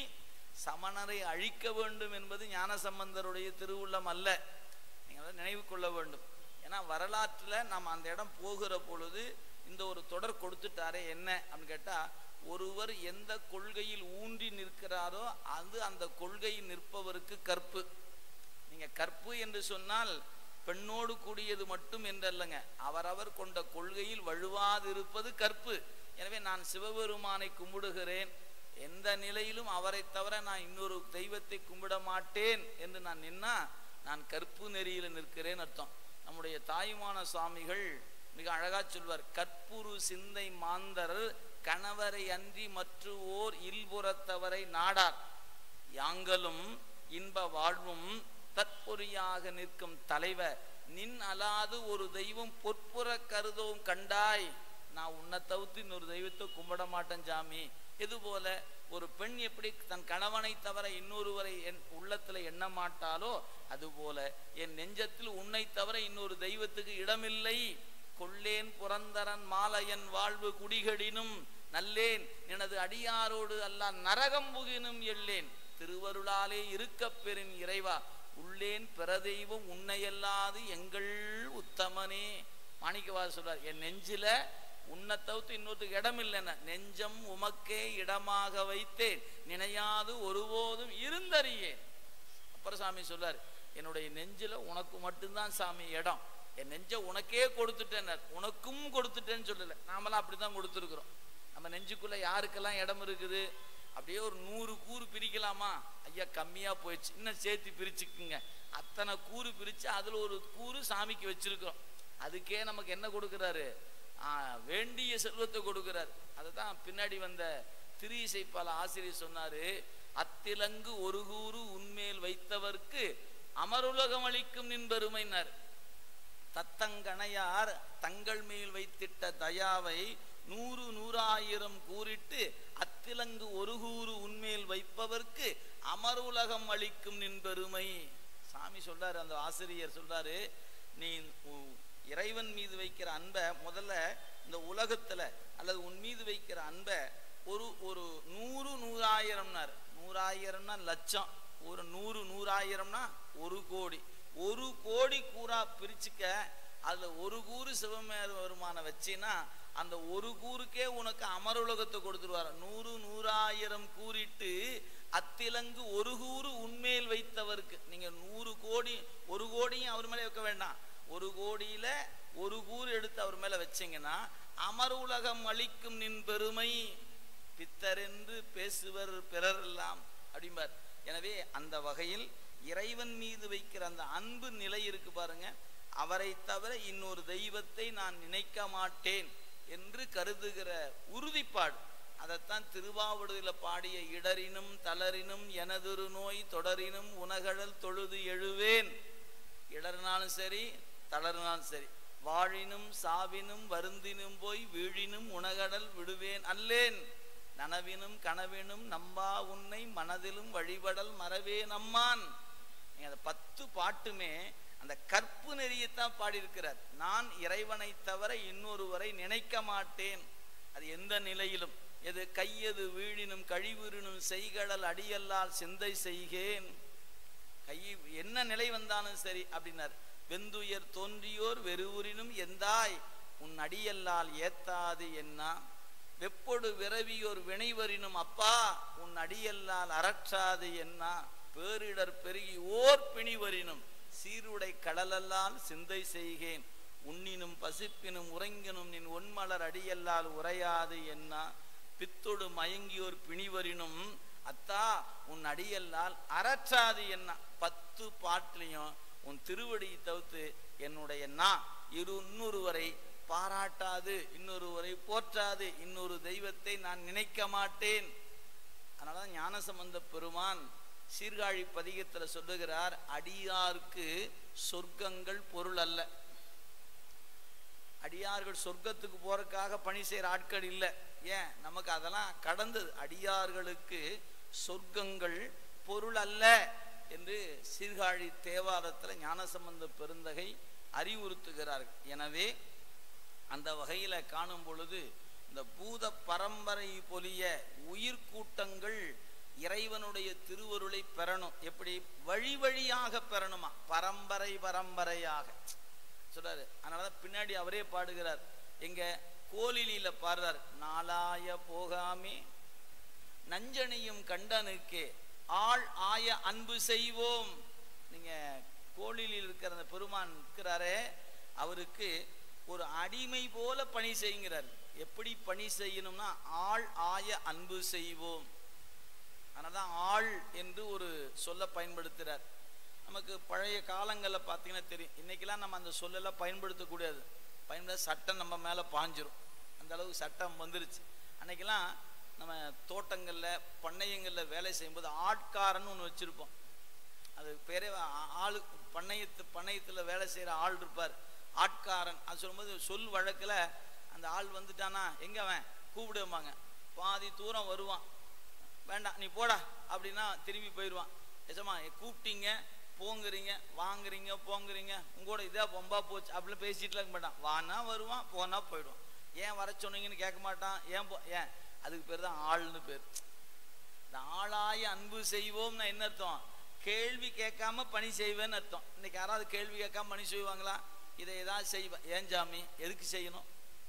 Speaker 1: சமணரை அழிக்க வேண்டும் என்பது ஞானசம்பந்தருடைய திருவுள்ளம் அல்ல நீங்கள் அதை நினைவு கொள்ள வேண்டும் ஏன்னா வரலாற்றில் நாம் அந்த இடம் போகிற பொழுது இந்த ஒரு தொடர் கொடுத்துட்டாரே என்ன அப்படின்னு கேட்டால் ஒருவர் எந்த கொள்கையில் ஊன்றி நிற்கிறாரோ அது அந்த கொள்கையில் நிற்பவருக்கு கற்பு நீங்க கற்பு என்று சொன்னால் பெண்ணோடு கூடியது மட்டும் என்றல்லங்க அவரவர் கொண்ட கொள்கையில் வழுவாதிருப்பது கற்பு எனவே நான் சிவபெருமானை கும்பிடுகிறேன் எந்த நிலையிலும் அவரை தவிர நான் இன்னொரு தெய்வத்தை கும்பிட மாட்டேன் என்று நான் நின்னா நான் கற்பு நெறியில் நிற்கிறேன் அர்த்தம் நம்முடைய தாயுமான சுவாமிகள் மிக அழகா சொல்வார் கற்புரு சிந்தை மாந்தர் கணவரை அன்றி மற்ற ஓர் இல்புறத்தவரை நாடார் யாங்களும் இன்ப வாழ்வும் தற்பொறியாக நிற்கும் தலைவர் நின் அலாது ஒரு தெய்வம் பொற்புற கருதவும் கண்டாய் நான் உன்னை தவிர்த்து இன்னொரு தெய்வத்தை கும்பிட மாட்டேன் சாமி இது போல ஒரு பெண் எப்படி தன் கணவனை தவிர இன்னொருவரை என் உள்ளத்துல எண்ண மாட்டாலோ அதுபோல என் நெஞ்சத்தில் உன்னை தவிர இன்னொரு தெய்வத்துக்கு இடமில்லை கொள்ளேன் புரந்தரன் மாலையன் வாழ்வு குடிகடினும் நல்லேன் எனது அடியாரோடு அல்ல நரகம் புகினும் எள்ளேன் திருவருளாலே இருக்கப் பெறின் இறைவா உள்ளேன் பிறதெய்வம் உன்னையல்லாது எங்கள் உத்தமனே மாணிக்கவாசர் சொல்றார் என் நெஞ்சில உன்னை தவிர்த்து இன்னொருத்துக்கு இடம் இல்லைன்னா நெஞ்சம் உமக்கே இடமாக வைத்தேன் நினையாது ஒருபோதும் இருந்தறியேன் அப்புறம் சாமி சொல்றார் என்னுடைய நெஞ்சில உனக்கு மட்டும்தான் சாமி இடம் என் நெஞ்ச உனக்கே கொடுத்துட்டேன் உனக்கும் கொடுத்துட்டேன்னு சொல்லல நாமெல்லாம் அப்படிதான் கொடுத்துருக்குறோம் நம்ம நெஞ்சுக்குள்ள யாருக்கெல்லாம் இடம் இருக்குது அப்படியே ஒரு நூறு கூறு பிரிக்கலாமா ஐயா கம்மியா போயிடுச்சு இன்னும் சேர்த்து பிரிச்சுக்குங்க அத்தனை கூறு பிரிச்சு அதுல ஒரு கூறு சாமிக்கு வச்சிருக்கிறோம் அதுக்கே நமக்கு என்ன கொடுக்குறாரு ஆ, வேண்டிய செல்வத்தை கொடுக்கிறார் அதுதான் பின்னாடி வந்த திரு இசைப்பால ஆசிரியர் சொன்னாரு அத்திலங்கு ஒரு கூறு உன்மேல் வைத்தவர்க்கு அமருலகம் அளிக்கும் நின் பெருமைனார் தத்தங்கணையார் தங்கள் மேல் வைத்திட்ட தயாவை நூறு நூறாயிரம் கூறிட்டு அத்திலங்கு ஒரு கூறு உன்மேல் வைப்பவர்க்கு அமருலகம் அளிக்கும் நின் பெருமை சாமி சொல்றாரு அந்த ஆசிரியர் சொல்றாரு நீ உ- இறைவன் மீது வைக்கிற அன்பை முதல்ல இந்த உலகத்துல அல்லது உன் மீது வைக்கிற அன்பை ஒரு ஒரு நூறு நூறாயிரம்னார் நூறாயிரம்னா லட்சம் ஒரு நூறு நூறாயிரம்னா ஒரு கோடி ஒரு கோடி கூறா பிரிச்சுக்க அதுல ஒரு கூறு சிவமேறு வருமானம் வச்சின்னா அந்த ஒரு கூறுக்கே உனக்கு அமருலகத்தை கொடுத்துருவார் நூறு நூறாயிரம் கூறிட்டு அத்திலங்கு ஒரு கூறு உண்மையில் வைத்தவருக்கு நீங்க நூறு கோடி ஒரு கோடியும் அவர் மேலே வைக்க வேண்டாம் ஒரு கோடியில ஒரு கூறு எடுத்து அவர் மேல வச்சீங்கன்னா அமர் உலகம் அளிக்கும் நின் பெருமை பித்தரென்று பேசுவர் பிறர் எல்லாம் அப்படிம்பார் எனவே அந்த வகையில் இறைவன் மீது வைக்கிற அந்த அன்பு நிலை இருக்கு பாருங்க அவரை தவிர இன்னொரு தெய்வத்தை நான் நினைக்க மாட்டேன் என்று கருதுகிற உறுதிப்பாடு அதைத்தான் திருவாவடுதில் பாடிய இடரினும் தளரினும் எனதொரு நோய் தொடரினும் உனகழல் தொழுது எழுவேன் இடர்னாலும் சரி தளர்னாலும் சரி வாழினும் சாவினும் வருந்தினும் போய் வீழினும் உணகடல் விடுவேன் அல்லேன் நனவினும் கனவினும் நம்பா உன்னை மனதிலும் வழிபடல் மறவே நம்மான் நீங்க அந்த பத்து பாட்டுமே அந்த கற்பு நெறியத்தான் பாடியிருக்கிறார் நான் இறைவனை தவிர இன்னொருவரை நினைக்க மாட்டேன் அது எந்த நிலையிலும் எது கையது வீழினும் கழிவுறினும் செய்கடல் அடியல்லால் சிந்தை செய்கேன் கை என்ன நிலை வந்தாலும் சரி அப்படின்னார் வெந்துயர் தோன்றியோர் வெறுவுரினும் எந்தாய் உன் அடியல்லால் ஏத்தாது என்ன வெப்பொடு விரவியோர் வினைவரினும் அப்பா உன் அடியல்லால் அரற்றாது என்ன பேரிடர் பெருகி ஓர் பிணிவரினும் சீருடை கடலல்லால் சிந்தை செய்கேன் உண்ணினும் பசிப்பினும் உறங்கினும் நின் ஒன்மலர் அடியல்லால் உரையாது என்ன பித்தொடு மயங்கியோர் பிணிவரினும் அத்தா உன் அடியல்லால் அரற்றாது என்ன பத்து பாட்டிலையும் உன் திருவடியை தவிர்த்து என்னுடைய நா இரு இன்னொருவரை பாராட்டாது இன்னொருவரை போற்றாது இன்னொரு தெய்வத்தை நான் நினைக்க மாட்டேன் அதனாலதான் ஞானசம்பந்த பெருமான் சீர்காழி பதிகத்துல சொல்லுகிறார் அடியார்க்கு சொர்க்கங்கள் பொருள் அல்ல அடியார்கள் சொர்க்கத்துக்கு போறதுக்காக பணி செய்யற ஆட்கள் இல்லை ஏன் நமக்கு அதெல்லாம் கடந்தது அடியார்களுக்கு சொர்க்கங்கள் பொருள் அல்ல என்று சீர்காழி தேவாரத்துல ஞானசம்பந்த பெருந்தகை அறிவுறுத்துகிறார்கள் எனவே அந்த வகையில காணும் பொழுது இந்த பூத பரம்பரை பொலிய உயிர் கூட்டங்கள் இறைவனுடைய திருவருளை பெறணும் எப்படி வழி வழியாக பெறணுமா பரம்பரை பரம்பரையாக சொல்றாரு அதனாலதான் பின்னாடி அவரே பாடுகிறார் எங்க கோலிலியில பாடுறார் நாளாய போகாமே நஞ்சனையும் கண்டனுக்கே ஆள் ஆய அன்பு செய்வோம் நீங்க கோலிலில் இருக்கிற அந்த பெருமான் இருக்கிறாரே அவருக்கு ஒரு அடிமை போல பணி செய்கிறார் எப்படி பணி செய்யணும்னா ஆள் ஆய அன்பு செய்வோம் அதனாலதான் ஆள் என்று ஒரு சொல்ல பயன்படுத்துகிறார் நமக்கு பழைய காலங்களில் பார்த்தீங்கன்னா தெரியும் இன்னைக்கெல்லாம் நம்ம அந்த சொல்லெல்லாம் பயன்படுத்தக்கூடாது பயன்படுத்த சட்டம் நம்ம மேலே பாஞ்சிரும் அந்த அளவுக்கு சட்டம் வந்துருச்சு அன்னைக்கெல்லாம் நம்ம தோட்டங்களில் பண்ணையங்களில் வேலை செய்யும்போது ஆட்காரன்னு ஒன்று வச்சுருப்போம் அது பேரே ஆ- ஆளு பண்ணையத்து பண்ணையத்தில் வேலை செய்கிற ஆள் இருப்பார் ஆட்காரன் அது சொல்லும்போது சொல் வழக்கில் அந்த ஆள் வந்துட்டானா எங்க அவன் கூப்பிடுவாங்க பாதி தூரம் வருவான் வேண்டாம் நீ போடா அப்படின்னா திரும்பி போயிடுவான் எஜமா கூப்பிட்டீங்க போங்குறீங்க வாங்குறீங்க போங்குறீங்க உங்களோட இதா பொம்பா போச்சு அப்படிலாம் பேசிட்டு இருக்க மாட்டான் வானா வருவான் போனா போயிடுவான் ஏன் வர சொன்னீங்கன்னு கேட்க மாட்டான் ஏன் போ ஏன் அதுக்கு பேர் தான் ஆள்னு பேர் இந்த ஆளாய அன்பு செய்வோம்னா என்ன அர்த்தம் கேள்வி கேட்காம பணி செய்வேன்னு அர்த்தம் இன்னைக்கு யாராவது கேள்வி கேட்காம பணி செய்வாங்களா இதை ஏதாவது செய்வேன் ஏன் சாமி எதுக்கு செய்யணும்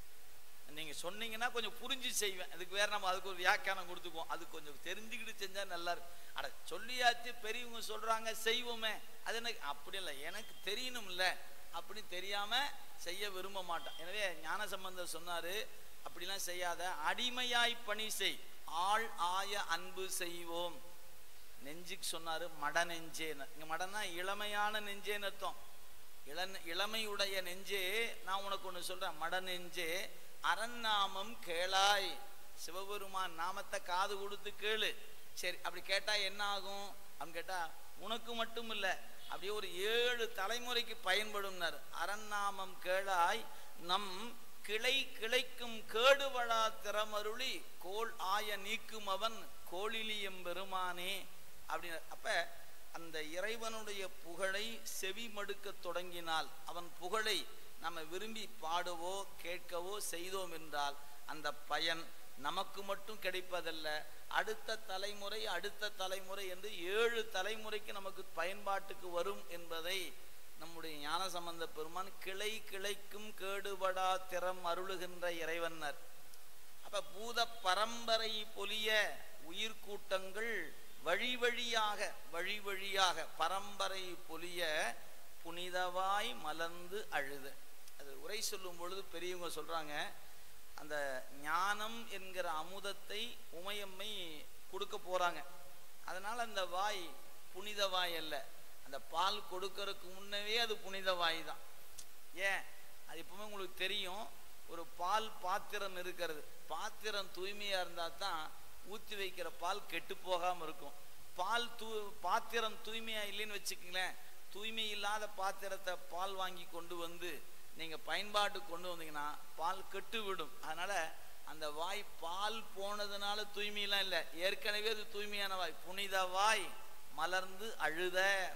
Speaker 1: நீங்க சொன்னீங்கன்னா கொஞ்சம் புரிஞ்சு செய்வேன் அதுக்கு வேற நம்ம அதுக்கு ஒரு வியாக்கியானம் கொடுத்துக்குவோம் அது கொஞ்சம் தெரிஞ்சுக்கிட்டு செஞ்சா நல்லா இருக்கும் அட சொல்லியாச்சு பெரியவங்க சொல்றாங்க செய்வோமே அது எனக்கு அப்படி இல்லை எனக்கு தெரியணும்ல அப்படி தெரியாம செய்ய விரும்ப மாட்டேன் எனவே ஞான சம்பந்தர் சொன்னாரு அப்படிலாம் செய்யாத அடிமையாய் பணி செய் ஆள் ஆய அன்பு செய்வோம் நெஞ்சுக்கு சொன்னாரு மட நெஞ்சேன்னு இங்க மடனா இளமையான நெஞ்சேன்னு அர்த்தம் இளன் இளமையுடைய நெஞ்சே நான் உனக்கு ஒன்று சொல்றேன் மட நெஞ்சே அரண்நாமம் கேளாய் சிவபெருமான் நாமத்தை காது கொடுத்து கேளு சரி அப்படி கேட்டா என்ன ஆகும் அப்படின்னு கேட்டா உனக்கு மட்டும் இல்ல அப்படியே ஒரு ஏழு தலைமுறைக்கு பயன்படும்னார் அரண்நாமம் கேளாய் நம் கிளை கிளைக்கும் கேடுவழா திறமருளி கோல் ஆய நீக்கும் அவன் கோளிலியம் பெருமானே அப்படின்னு அப்ப அந்த இறைவனுடைய புகழை செவி மடுக்க தொடங்கினால் அவன் புகழை நம்ம விரும்பி பாடவோ கேட்கவோ செய்தோம் என்றால் அந்த பயன் நமக்கு மட்டும் கிடைப்பதல்ல அடுத்த தலைமுறை அடுத்த தலைமுறை என்று ஏழு தலைமுறைக்கு நமக்கு பயன்பாட்டுக்கு வரும் என்பதை நம்முடைய ஞான சம்பந்த பெருமான் கிளை கிளைக்கும் கேடுபடா திறம் அருளுகின்ற இறைவன்னர் அப்ப பூத பரம்பரை பொலிய உயிர் கூட்டங்கள் வழி வழியாக வழி வழியாக பரம்பரை பொலிய புனிதவாய் மலர்ந்து அழுது அது உரை சொல்லும் பொழுது பெரியவங்க சொல்றாங்க அந்த ஞானம் என்கிற அமுதத்தை உமையம்மை கொடுக்க போறாங்க அதனால அந்த வாய் புனித வாய் அல்ல அந்த பால் கொடுக்கறதுக்கு முன்னவே அது புனித வாய் தான் ஏன் அது எப்பவுமே உங்களுக்கு தெரியும் ஒரு பால் பாத்திரம் இருக்கிறது பாத்திரம் தூய்மையா இருந்தா தான் ஊத்தி வைக்கிற பால் கெட்டு போகாம இருக்கும் பால் தூ பாத்திரம் தூய்மையா இல்லைன்னு வச்சுக்கங்களேன் தூய்மை இல்லாத பாத்திரத்தை பால் வாங்கி கொண்டு வந்து நீங்க பயன்பாட்டுக்கு கொண்டு வந்தீங்கன்னா பால் கெட்டு விடும் அதனால அந்த வாய் பால் போனதுனால தூய்மையெல்லாம் இல்லை ஏற்கனவே அது தூய்மையான வாய் புனித வாய் மலர்ந்து அழுத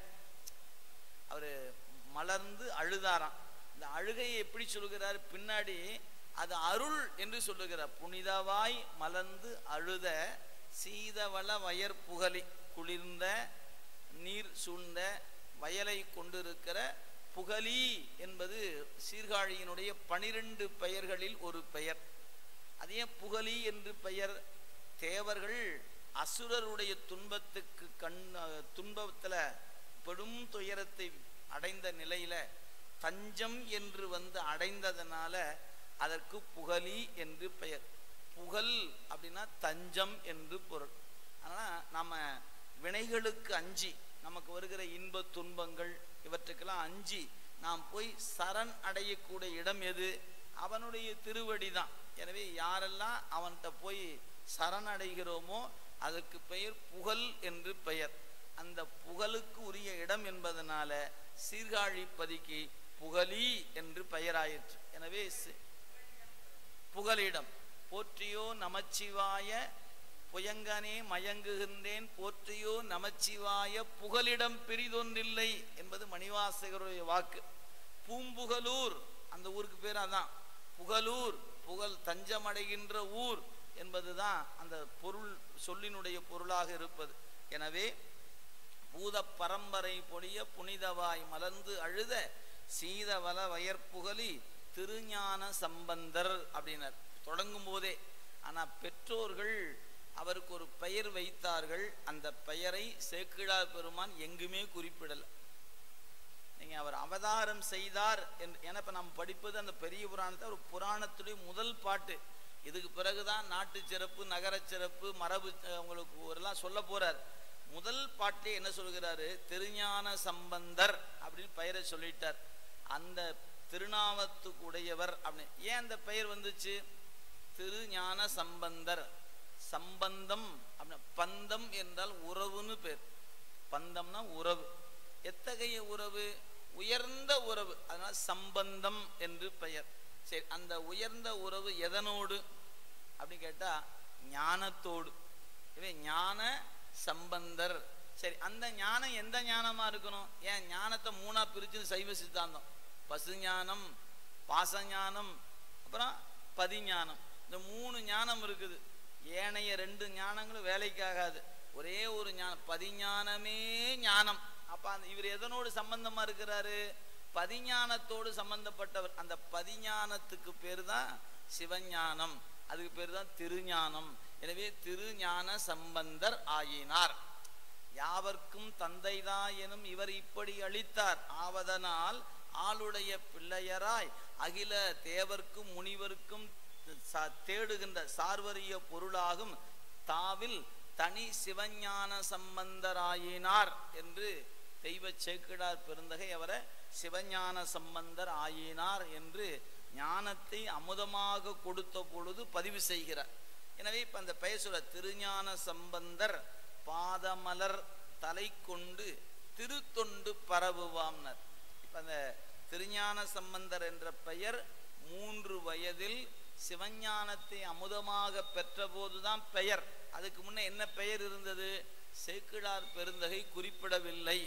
Speaker 1: அவரு மலர்ந்து அழுதாராம் இந்த அழுகையை எப்படி சொல்லுகிறார் பின்னாடி அது அருள் என்று சொல்லுகிறார் புனிதவாய் மலர்ந்து அழுத சீதவள வயற் புகழி குளிர்ந்த நீர் சூழ்ந்த வயலை கொண்டிருக்கிற புகழி என்பது சீர்காழியினுடைய பனிரெண்டு பெயர்களில் ஒரு பெயர் அதே புகழி என்று பெயர் தேவர்கள் அசுரருடைய துன்பத்துக்கு கண் துன்பத்துல பெரும் துயரத்தை அடைந்த நிலையில தஞ்சம் என்று வந்து அடைந்ததனால அதற்கு புகழி என்று பெயர் புகழ் அப்படின்னா தஞ்சம் என்று பொருள் அதனால நாம வினைகளுக்கு அஞ்சி நமக்கு வருகிற இன்ப துன்பங்கள் இவற்றுக்கெல்லாம் அஞ்சி நாம் போய் சரண் அடையக்கூடிய இடம் எது அவனுடைய திருவடி தான் எனவே யாரெல்லாம் அவன்கிட்ட போய் சரணடைகிறோமோ அதுக்கு பெயர் புகழ் என்று பெயர் அந்த புகழுக்கு உரிய இடம் என்பதனால சீர்காழிப்பதிக்கு புகழி என்று பெயராயிற்று எனவே சி- புகலிடம் போற்றியோ நமச்சிவாய புயங்கனே மயங்குகின்றேன் போற்றியோ நமச்சிவாய புகலிடம் பிரிதொன்றில்லை என்பது மணிவாசகருடைய வாக்கு பூம்புகலூர் அந்த ஊருக்கு பேர் அதான் புகலூர் புகழ் தஞ்சமடைகின்ற ஊர் என்பதுதான் அந்த பொருள் சொல்லினுடைய பொருளாக இருப்பது எனவே பூத பரம்பரை பொழிய புனிதவாய் மலர்ந்து அழுத சீதவல வயற்புகலி திருஞான சம்பந்தர் அப்படின்னார் தொடங்கும் போதே ஆனா பெற்றோர்கள் அவருக்கு ஒரு பெயர் வைத்தார்கள் அந்த பெயரை சேக்கிழார் பெருமான் எங்குமே குறிப்பிடல நீங்க அவர் அவதாரம் செய்தார் என்று ஏன்னா இப்ப நம்ம படிப்பது அந்த பெரிய புராணத்தை ஒரு புராணத்துடைய முதல் பாட்டு இதுக்கு பிறகுதான் நாட்டு சிறப்பு நகர சிறப்பு மரபு அஹ், உங்களுக்கு எல்லாம் சொல்ல போறார் முதல் பாட்டே என்ன சொல்கிறாரு திருஞான சம்பந்தர் அப்படின்னு பெயரை சொல்லிட்டார் அந்த திருநாமத்துக்கு உடையவர் அப்படின்னு ஏன் அந்த பெயர் வந்துச்சு திருஞான சம்பந்தர் சம்பந்தம் அப்படின்னா பந்தம் என்றால் உறவுன்னு பேர் பந்தம்னா உறவு எத்தகைய உறவு உயர்ந்த உறவு அதனால சம்பந்தம் என்று பெயர் சரி அந்த உயர்ந்த உறவு எதனோடு அப்படின்னு கேட்டா ஞானத்தோடு இவை ஞான சம்பந்தர் சரி அந்த ஞானம் எந்த ஞானமா இருக்கணும் ஏன் ஞானத்தை மூணா பிரிச்சு சைவ சித்தாந்தம் பசு ஞானம் பாசஞானம் அப்புறம் பதிஞானம் இந்த மூணு ஞானம் இருக்குது ஏனைய ரெண்டு ஞானங்களும் வேலைக்காகாது ஒரே ஒரு ஞானம் பதிஞானமே ஞானம் அப்ப அந்த இவர் எதனோடு சம்பந்தமா இருக்கிறாரு பதிஞானத்தோடு சம்பந்தப்பட்டவர் அந்த பதிஞானத்துக்கு பேர் தான் சிவஞானம் அதுக்கு பேர் தான் திருஞானம் எனவே திருஞான சம்பந்தர் ஆயினார் யாவர்க்கும் தந்தைதா எனும் இவர் இப்படி அளித்தார் ஆவதனால் ஆளுடைய பிள்ளையராய் அகில தேவர்க்கும் முனிவர்க்கும் ச- தேடுகின்ற சார்வரிய பொருளாகும் தாவில் தனி சிவஞான சம்பந்தராயினார் என்று தெய்வ சேக்கிடார் பெருந்தகை அவரை சிவஞான சம்பந்தர் ஆயினார் என்று ஞானத்தை அமுதமாக கொடுத்த பொழுது பதிவு செய்கிறார் எனவே இப்ப அந்த பெயர் சொல்ல திருஞான சம்பந்தர் பாதமலர் தலை கொண்டு திருத்தொண்டு பரவுவாம்னர் இப்ப அந்த திருஞான சம்பந்தர் என்ற பெயர் மூன்று வயதில் சிவஞானத்தை அமுதமாக பெற்றபோதுதான் பெயர் அதுக்கு முன்ன என்ன பெயர் இருந்தது சேக்கிழார் பெருந்தகை குறிப்பிடவில்லை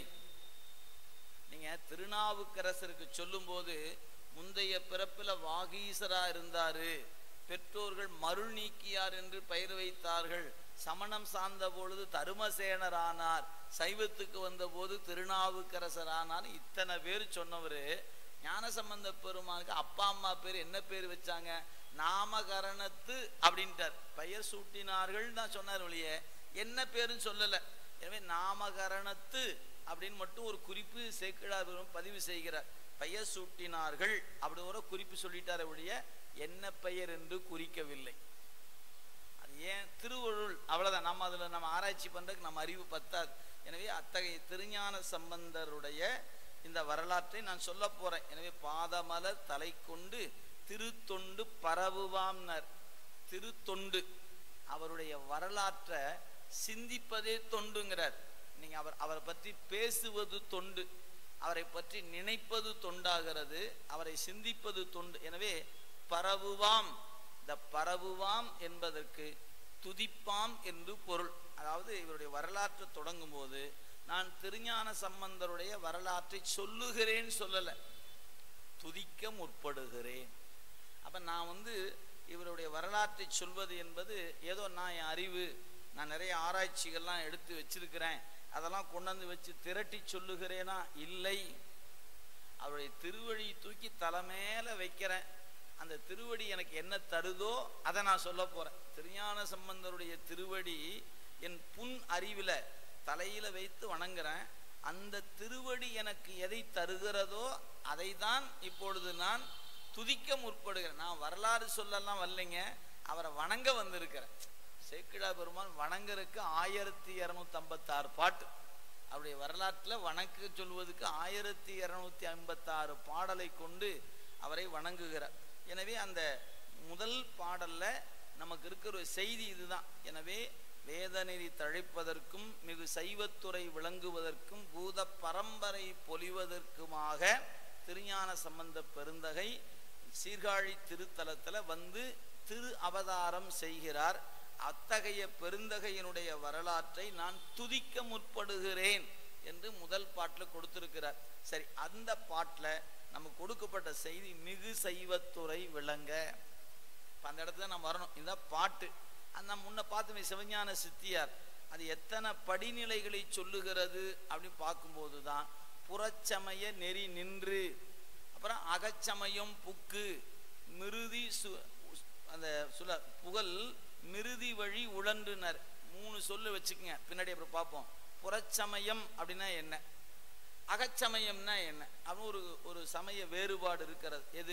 Speaker 1: நீங்க திருநாவுக்கரசருக்கு சொல்லும்போது முந்தைய பிறப்பில் வாகீசரா இருந்தாரு பெற்றோர்கள் மருள் நீக்கியார் என்று பெயர் வைத்தார்கள் சமணம் சார்ந்த பொழுது தருமசேனரானார் சைவத்துக்கு வந்தபோது திருநாவுக்கரசரானார் இத்தனை பேர் சொன்னவர் ஞானசம்பந்த பெருமானுக்கு அப்பா அம்மா பேர் என்ன பேர் வச்சாங்க நாமகரணத்து அப்படின்ட்டார் பெயர் சூட்டினார்கள் தான் சொன்னார் ஒழிய என்ன பேருன்னு சொல்லல எனவே நாமகரணத்து அப்படின்னு மட்டும் ஒரு குறிப்பு சேக்கிழார் பெருமான் பதிவு செய்கிறார் பெயர் சூட்டினார்கள் அப்படி ஒரு குறிப்பு சொல்லிட்டாரே ஒழிய என்ன பெயர் என்று குறிக்கவில்லை அது ஏன் திருவருள் அவ்வளவுதான் நம்ம அதுல நம்ம ஆராய்ச்சி பண்றதுக்கு நம்ம அறிவு பத்தாது எனவே அத்தகைய திருஞான சம்பந்தருடைய இந்த வரலாற்றை நான் சொல்ல போறேன் எனவே பாதமலர் தலை கொண்டு திருத்தொண்டு பரவுவாம்னர் திருத்தொண்டு அவருடைய வரலாற்றை சிந்திப்பதே தொண்டுங்கிறார் நீங்க அவர் அவரை பற்றி பேசுவது தொண்டு அவரை பற்றி நினைப்பது தொண்டாகிறது அவரை சிந்திப்பது தொண்டு எனவே பரவுவாம் இந்த பரவுவாம் என்பதற்கு துதிப்பாம் என்று பொருள் அதாவது இவருடைய வரலாற்றை தொடங்கும் போது நான் திருஞான சம்பந்தருடைய வரலாற்றை சொல்லுகிறேன் சொல்லல துதிக்க முற்படுகிறேன் அப்ப நான் வந்து இவருடைய வரலாற்றை சொல்வது என்பது ஏதோ நான் என் அறிவு நான் நிறைய ஆராய்ச்சிகள்லாம் எடுத்து வச்சிருக்கிறேன் அதெல்லாம் கொண்டாந்து வச்சு திரட்டி சொல்லுகிறேனா இல்லை அவருடைய திருவடி தூக்கி தலைமையில வைக்கிறேன் அந்த திருவடி எனக்கு என்ன தருதோ அதை நான் சொல்ல போறேன் திருஞான சம்பந்தருடைய திருவடி என் புன் அறிவில தலையில வைத்து வணங்குறேன் அந்த திருவடி எனக்கு எதை தருகிறதோ அதை தான் இப்பொழுது நான் துதிக்க முற்படுகிறேன் நான் வரலாறு சொல்லலாம் வரலைங்க அவரை வணங்க வந்திருக்கிறேன் சேக்கிழா பெருமான் வணங்கருக்கு ஆயிரத்தி இரநூத்தி ஐம்பத்தாறு பாட்டு அவருடைய வரலாற்றில் வணக்க சொல்வதற்கு ஆயிரத்தி இரநூத்தி ஐம்பத்தாறு பாடலை கொண்டு அவரை வணங்குகிறார் எனவே அந்த முதல் பாடல்ல நமக்கு இருக்கிற ஒரு செய்தி இதுதான் எனவே வேதநெறி தழைப்பதற்கும் மிகு சைவத்துறை விளங்குவதற்கும் பூத பரம்பரை பொலிவதற்குமாக திருஞான சம்பந்த பெருந்தகை சீர்காழி திருத்தலத்தில் வந்து திரு அவதாரம் செய்கிறார் அத்தகைய பெருந்தகையினுடைய வரலாற்றை நான் துதிக்க முற்படுகிறேன் என்று முதல் பாட்டில் கொடுத்திருக்கிறார் சரி அந்த பாட்டில் நமக்கு கொடுக்கப்பட்ட செய்தி மிகு சைவத்துறை விளங்க இப்ப அந்த இடத்துல நம்ம வரணும் இந்த பாட்டு அந்த முன்ன பார்த்துமே சிவஞான சித்தியார் அது எத்தனை படிநிலைகளை சொல்லுகிறது அப்படின்னு பார்க்கும்போது தான் புறச்சமய நெறி நின்று அப்புறம் அகச்சமயம் புக்கு மிருதி சு அந்த சுல புகழ் மிருதி வழி உழன்றுனர் மூணு சொல்லு வச்சுக்கங்க பின்னாடி அப்புறம் பார்ப்போம் புறச்சமயம் அப்படின்னா என்ன அகச்சமயம்னா என்ன அப்படின்னு ஒரு ஒரு சமய வேறுபாடு இருக்கிறது எது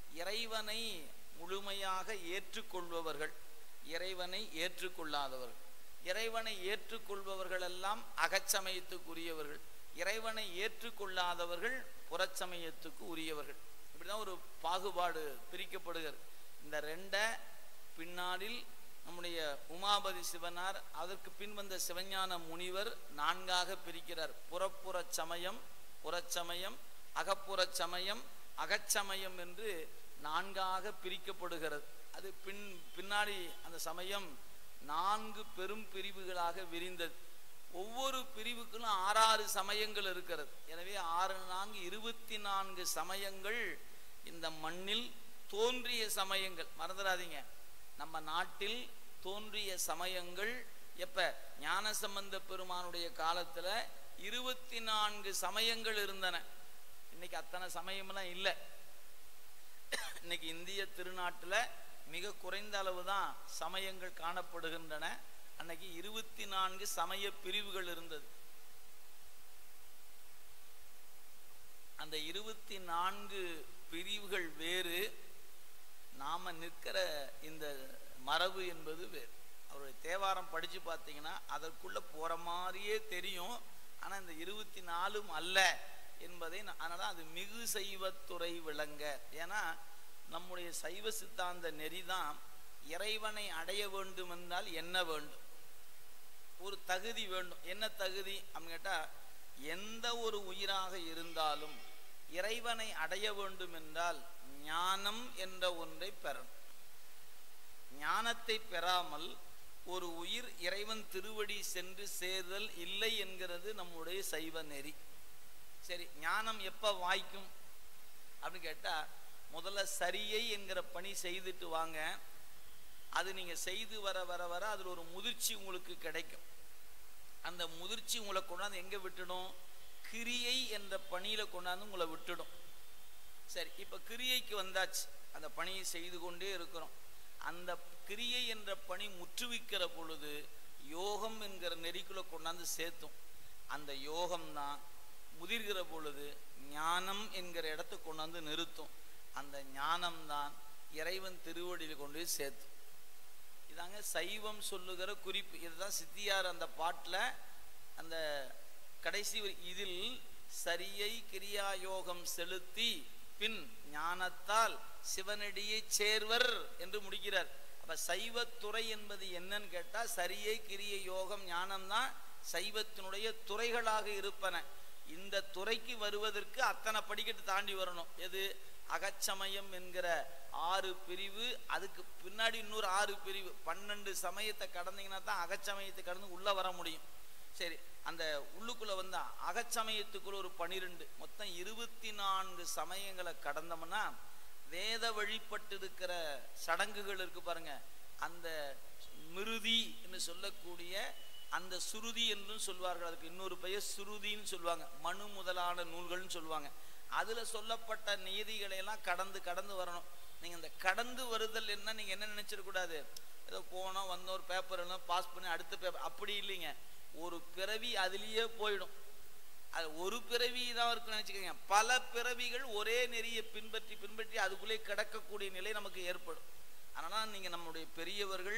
Speaker 1: இறைவனை முழுமையாக ஏற்றுக்கொள்பவர்கள் இறைவனை ஏற்றுக்கொள்ளாதவர்கள் இறைவனை ஏற்றுக்கொள்பவர்கள் எல்லாம் அகச்சமயத்துக்குரியவர்கள் இறைவனை ஏற்றுக்கொள்ளாதவர்கள் புறச்சமயத்துக்கு உரியவர்கள் இப்படிதான் ஒரு பாகுபாடு பிரிக்கப்படுகிறது இந்த ரெண்டை பின்னாளில் நம்முடைய உமாபதி சிவனார் அதற்கு பின் வந்த சிவஞான முனிவர் நான்காக பிரிக்கிறார் புறப்புற சமயம் புறச்சமயம் அகப்புறச் சமயம் அகச்சமயம் என்று நான்காக பிரிக்கப்படுகிறது அது பின் பின்னாடி அந்த சமயம் நான்கு பெரும் பிரிவுகளாக விரிந்தது ஒவ்வொரு பிரிவுக்கும் ஆறாறு சமயங்கள் இருக்கிறது எனவே ஆறு நான்கு இருபத்தி நான்கு சமயங்கள் இந்த மண்ணில் தோன்றிய சமயங்கள் மறந்துடாதீங்க நம்ம நாட்டில் தோன்றிய சமயங்கள் எப்ப ஞானசம்பந்த பெருமானுடைய காலத்துல இருபத்தி நான்கு சமயங்கள் இருந்தன இன்னைக்கு அத்தனை சமயம்லாம் இல்லை இன்னைக்கு இந்திய திருநாட்டுல மிக குறைந்த அளவு தான் சமயங்கள் காணப்படுகின்றன அன்னைக்கு இருபத்தி நான்கு சமய பிரிவுகள் இருந்தது அந்த இருபத்தி நான்கு பிரிவுகள் வேறு நாம நிற்கிற இந்த மரபு என்பது வேறு அவருடைய தேவாரம் படிச்சு பார்த்தீங்கன்னா அதற்குள்ள போற மாதிரியே தெரியும் ஆனா இந்த இருபத்தி நாலும் அல்ல என்பதை நான்- அதனால அது மிகு சைவத்துறை விளங்க ஏன்னா நம்முடைய சைவ சித்தாந்த நெறிதான் இறைவனை அடைய வேண்டும் என்றால் என்ன வேண்டும் ஒரு தகுதி வேண்டும் என்ன தகுதி அப்படின்னு கேட்டா எந்த ஒரு உயிராக இருந்தாலும் இறைவனை அடைய வேண்டும் என்றால் ஞானம் என்ற ஒன்றை பெறணும் ஞானத்தை பெறாமல் ஒரு உயிர் இறைவன் திருவடி சென்று சேர்தல் இல்லை என்கிறது நம்முடைய சைவ நெறி சரி ஞானம் எப்ப வாய்க்கும் அப்படின்னு கேட்டா முதல்ல சரியை என்கிற பணி செய்துட்டு வாங்க அது நீங்க செய்து வர வர வர அதுல ஒரு முதிர்ச்சி உங்களுக்கு கிடைக்கும் அந்த முதிர்ச்சி உங்களை கொண்டாந்து எங்க விட்டுடும் கிரியை என்ற பணியில கொண்டாந்து உங்களை விட்டுடும் சரி இப்ப கிரியைக்கு வந்தாச்சு அந்த பணியை செய்து கொண்டே இருக்கிறோம் அந்த கிரியை என்ற பணி முற்றுவிக்கிற பொழுது யோகம் என்கிற நெறிக்குள்ள கொண்டாந்து சேர்த்தும் அந்த யோகம் தான் முதிர்கிற பொழுது ஞானம் என்கிற இடத்தை கொண்டாந்து நிறுத்தும் அந்த ஞானம் தான் இறைவன் திருவடியில் கொண்டு போய் சேர்த்தும் இதாங்க சைவம் சொல்லுகிற குறிப்பு இதுதான் சித்தியார் அந்த பாட்டில் அந்த கடைசி வரி, இதில் சரியை கிரியா யோகம் செலுத்தி பின் ஞானத்தால் சிவனடியை சேர்வர் என்று முடிக்கிறார் அப்ப சைவத்துறை என்பது என்னன்னு கேட்டா சரியை கிரிய யோகம் ஞானம்தான் சைவத்தினுடைய துறைகளாக இருப்பன இந்த துறைக்கு வருவதற்கு அத்தனை படிக்கட்டு தாண்டி வரணும் எது அகச்சமயம் என்கிற ஆறு பிரிவு அதுக்கு பின்னாடி இன்னொரு ஆறு பிரிவு பன்னெண்டு சமயத்தை கடந்தீங்கன்னா தான் அகச்சமயத்தை கடந்து உள்ள வர முடியும் சரி அந்த உள்ளுக்குள்ள வந்தா அகச்சமயத்துக்குள்ள ஒரு பனிரெண்டு மொத்தம் இருபத்தி நான்கு சமயங்களை கடந்தோம்னா வேத வழிபட்டு இருக்கிற சடங்குகள் இருக்கு பாருங்க அந்த மிருதி என்று சொல்லக்கூடிய அந்த சுருதி என்றும் சொல்வார்கள் அதுக்கு இன்னொரு பெயர் சுருதின்னு சொல்லுவாங்க மனு முதலான நூல்கள்னு சொல்லுவாங்க அதுல சொல்லப்பட்ட நீதிகளை எல்லாம் கடந்து கடந்து வரணும் நீங்க இந்த கடந்து வருதல் என்ன நீங்க என்ன நினைச்சிடக் கூடாது ஏதோ போனோம் வந்தோம் ஒரு பேப்பர் எல்லாம் பாஸ் பண்ணி அடுத்த பேப்பர் அப்படி இல்லைங்க ஒரு பிறவி அதுலயே போயிடும் அது ஒரு பிறவி தான் இருக்குன்னு நினைச்சுக்கோங்க பல பிறவிகள் ஒரே நெறியை பின்பற்றி பின்பற்றி அதுக்குள்ளே கிடக்கக்கூடிய நிலை நமக்கு ஏற்படும் அதனால நீங்க நம்முடைய பெரியவர்கள்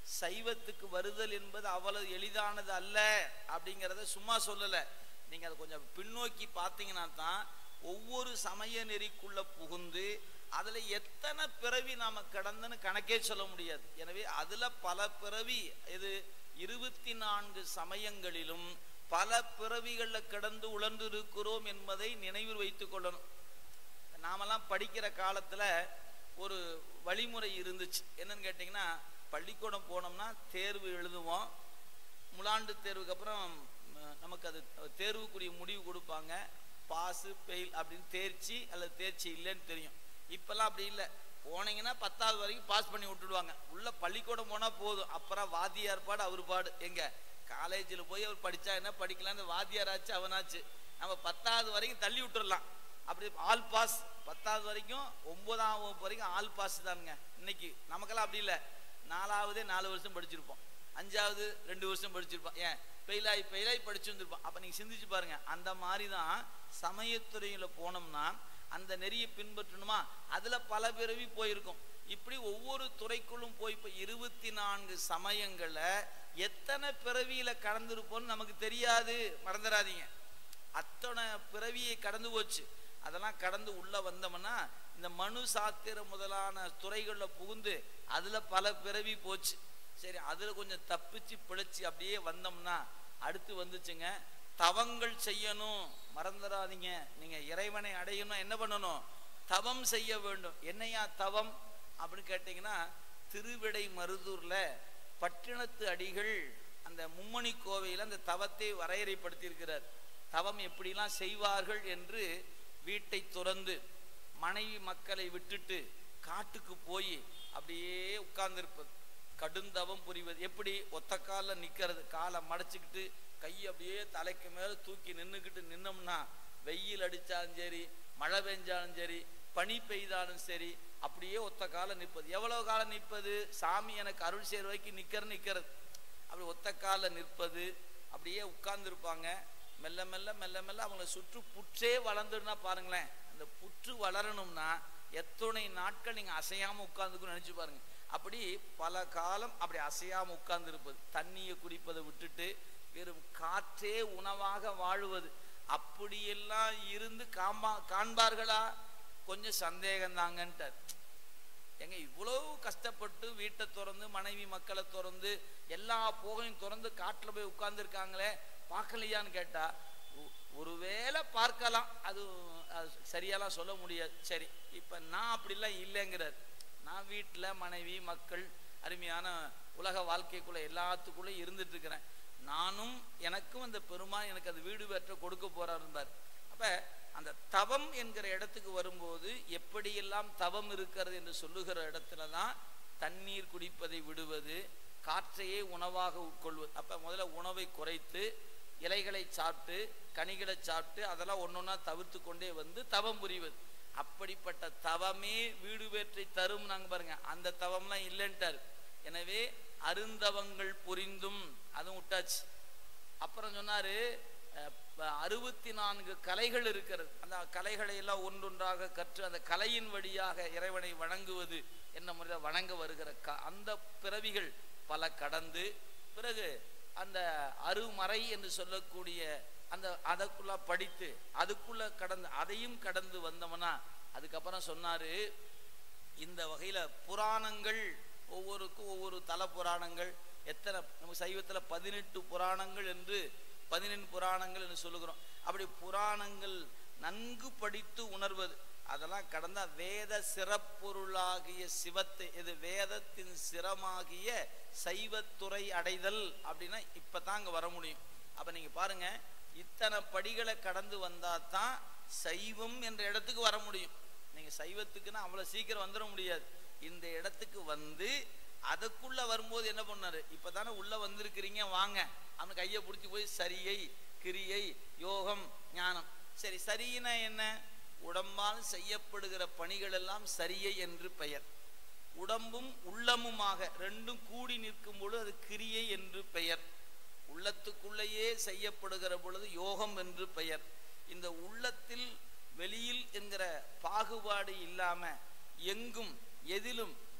Speaker 1: சைவத்துக்கு வருதல் என்பது அவ்வளவு எளிதானது அல்ல அப்படிங்கிறத சும்மா சொல்லலை நீங்கள் அதை கொஞ்சம் பின்னோக்கி பார்த்தீங்கன்னா தான் ஒவ்வொரு சமய நெறிக்குள்ள புகுந்து அதுல எத்தனை பிறவி நாம கடந்துன்னு கணக்கே சொல்ல முடியாது எனவே அதுல பல பிறவி இது இருபத்தி நான்கு சமயங்களிலும் பல பிறவிகள்ல கடந்து உழன்று இருக்கிறோம் என்பதை நினைவில் வைத்துக் கொள்ளணும் நாமெல்லாம் படிக்கிற காலத்துல ஒரு வழிமுறை இருந்துச்சு என்னன்னு கேட்டிங்கன்னா பள்ளிக்கூடம் போனோம்னா தேர்வு எழுதுவோம் முலாண்டு தேர்வுக்கு அப்புறம் ம், நமக்கு அது தேர்வுக்குரிய முடிவு கொடுப்பாங்க பாஸு ஃபெயில் அப்படின்னு தேர்ச்சி அல்லது தேர்ச்சி இல்லைன்னு தெரியும் இப்பெல்லாம் அப்படி இல்லை போனீங்கன்னா பத்தாவது வரைக்கும் பாஸ் பண்ணி விட்டுடுவாங்க உள்ள பள்ளிக்கூடம் போனா போதும் அப்புறம் வாத்தியார் பாடு அவர் பாடு எங்க காலேஜில் போய் அவர் படிச்சா என்ன படிக்கலான்னு வாத்தியார் ஆச்சு அவனாச்சு நம்ம பத்தாவது வரைக்கும் தள்ளி விட்டுறலாம் அப்படி ஆல் பாஸ் பத்தாவது வரைக்கும் ஒன்பதாம் வகுப்பு வரைக்கும் ஆல் பாஸ் தானுங்க இன்னைக்கு நமக்கெல்லாம் அப்படி இல்லை நாலாவதே நாலு வருஷம் படிச்சிருப்போம் அஞ்சாவது ரெண்டு வருஷம் படிச்சிருப்போம் ஏன் பெயிலாய் பெயிலாய் படிச்சு வந்திருப்போம் அப்ப நீங்க சிந்திச்சு பாருங்க அந்த மாதிரி தான் சமயத்துறையில போனோம்னா அந்த நெறியை பின்பற்றணுமா அதுல பல பிறவி போயிருக்கும் இப்படி ஒவ்வொரு துறைக்குள்ளும் போய் இப்போ இருபத்தி நான்கு சமயங்களை எத்தனை பிறவியில கடந்திருப்போம்னு நமக்கு தெரியாது மறந்துடாதீங்க அத்தனை பிறவியை கடந்து போச்சு அதெல்லாம் கடந்து உள்ள வந்தோம்னா இந்த மனு சாத்திரம் முதலான துறைகள்ல புகுந்து அதுல பல பிறவி போச்சு சரி அதுல கொஞ்சம் தப்பிச்சு பிழைச்சு அப்படியே வந்தோம்னா அடுத்து வந்துச்சுங்க தவங்கள் செய்யணும் மறந்துடாதீங்க நீங்க இறைவனை அடையணும் என்ன பண்ணணும் தவம் செய்ய வேண்டும் என்னையா தவம் அப்படின்னு கேட்டீங்கன்னா திருவிடை மருதூர்ல பட்டினத்து அடிகள் அந்த மும்மணி கோவையில் அந்த தவத்தை வரையறைப்படுத்தியிருக்கிறார் தவம் எப்படிலாம் செய்வார்கள் என்று வீட்டை துறந்து மனைவி மக்களை விட்டுட்டு காட்டுக்கு போய் அப்படியே உட்கார்ந்திருப்பது கடுந்தவம் புரிவது எப்படி ஒத்த காலில் நிற்கிறது காலை மடச்சிக்கிட்டு கை அப்படியே தலைக்கு மேலே தூக்கி நின்றுக்கிட்டு நின்னோம்னா வெயில் அடித்தாலும் சரி மழை பெஞ்சாலும் சரி பனி பெய்தாலும் சரி அப்படியே ஒத்த காலம் நிற்பது எவ்வளவு காலம் நிற்பது சாமி எனக்கு அருள் செய்கிற வரைக்கும் நிற்கிற நிற்கிறது அப்படி ஒத்த காலில் நிற்பது அப்படியே உட்கார்ந்துருப்பாங்க மெல்ல மெல்ல மெல்ல மெல்ல அவங்கள சுற்று புற்றே வளர்ந்துருன்னா பாருங்களேன் அந்த புற்று வளரணும்னா எத்தனை நாட்கள் நீங்க அசையாம உட்கார்ந்துக்கணும்னு நினைச்சு பாருங்க அப்படி பல காலம் அப்படி அசையாம உட்கார்ந்து இருப்பது தண்ணியை குடிப்பதை விட்டுட்டு வெறும் காற்றே உணவாக வாழுவது அப்படியெல்லாம் இருந்து காம்பா காண்பார்களா கொஞ்சம் சந்தேகம் தாங்கன்ட்டார் எங்க இவ்வளவு கஷ்டப்பட்டு வீட்டை திறந்து மனைவி மக்களை திறந்து எல்லா போகையும் திறந்து காட்டுல போய் உட்கார்ந்துருக்காங்களே பார்க்கலையான்னு கேட்டா ஒ- ஒருவேளை பார்க்கலாம் அது அது சரியாலாம் சொல்ல முடியாது சரி இப்ப நான் அப்படிலாம் இல்லைங்கிறார் நான் வீட்டுல மனைவி மக்கள் அருமையான உலக வாழ்க்கைக்குள்ள எல்லாத்துக்குள்ள இருந்துட்டு இருக்கிறேன் நானும் எனக்கும் அந்த பெருமான் எனக்கு அது வீடு பெற்ற கொடுக்க போறார் இருந்தார் அப்ப அந்த தவம் என்கிற இடத்துக்கு வரும்போது எப்படியெல்லாம் தவம் இருக்கிறது என்று சொல்லுகிற இடத்துல தான் தண்ணீர் குடிப்பதை விடுவது காற்றையே உணவாக உட்கொள்வது அப்ப முதல்ல உணவை குறைத்து இலைகளை சாப்பிட்டு கனிகளை சாப்பிட்டு அதெல்லாம் ஒன்னொன்னா தவிர்த்து கொண்டே வந்து தவம் புரிவது அப்படிப்பட்ட தவமே வீடு வேற்றை தரும் நாங்க பாருங்க அந்த தவம்லாம் இல்லைன்ட்டார் எனவே அருந்தவங்கள் புரிந்தும் அதுவும் விட்டாச்சு அப்புறம் சொன்னாரு அறுபத்தி நான்கு கலைகள் இருக்கிறது அந்த கலைகளை எல்லாம் ஒன்றொன்றாக கற்று அந்த கலையின் வழியாக இறைவனை வணங்குவது என்ன முறையில் வணங்க வருகிற க அந்த பிறவிகள் பல கடந்து பிறகு அந்த அருமறை என்று சொல்லக்கூடிய அந்த அதற்குள்ள படித்து அதுக்குள்ள கடந்து அதையும் கடந்து வந்தோம்னா அதுக்கப்புறம் சொன்னாரு இந்த வகையில புராணங்கள் ஒவ்வொருக்கும் ஒவ்வொரு தல புராணங்கள் எத்தனை நம்ம சைவத்துல பதினெட்டு புராணங்கள் என்று பதினெண்டு புராணங்கள் என்று சொல்லுகிறோம் அப்படி புராணங்கள் நன்கு படித்து உணர்வது அதெல்லாம் கடந்தா வேத சிறப்பொருளாகிய சிவத்தை இது வேதத்தின் சிரமாகிய சைவத்துறை அடைதல் அப்படின்னா இப்பதான் அங்க வர முடியும் அப்ப நீங்க பாருங்க இத்தனை படிகளை கடந்து வந்தா தான் சைவம் என்ற இடத்துக்கு வர முடியும் நீங்க சைவத்துக்குன்னா அவ்வளவு சீக்கிரம் வந்துட முடியாது இந்த இடத்துக்கு வந்து அதுக்குள்ள வரும்போது என்ன பண்ணாரு இப்பதானே உள்ள வந்திருக்கிறீங்க வாங்க அவன் கையை பிடிச்சி போய் சரியை கிரியை யோகம் ஞானம் சரி சரியினா என்ன உடம்பால் செய்யப்படுகிற பணிகள் எல்லாம் சரியை என்று பெயர் உடம்பும் உள்ளமுமாக ரெண்டும் கூடி நிற்கும் பொழுது அது கிரியை என்று பெயர் உள்ளத்துக்குள்ளேயே செய்யப்படுகிற பொழுது யோகம் என்று பெயர் இந்த உள்ளத்தில் வெளியில் என்கிற பாகுபாடு இல்லாம எங்கும் எதிலும்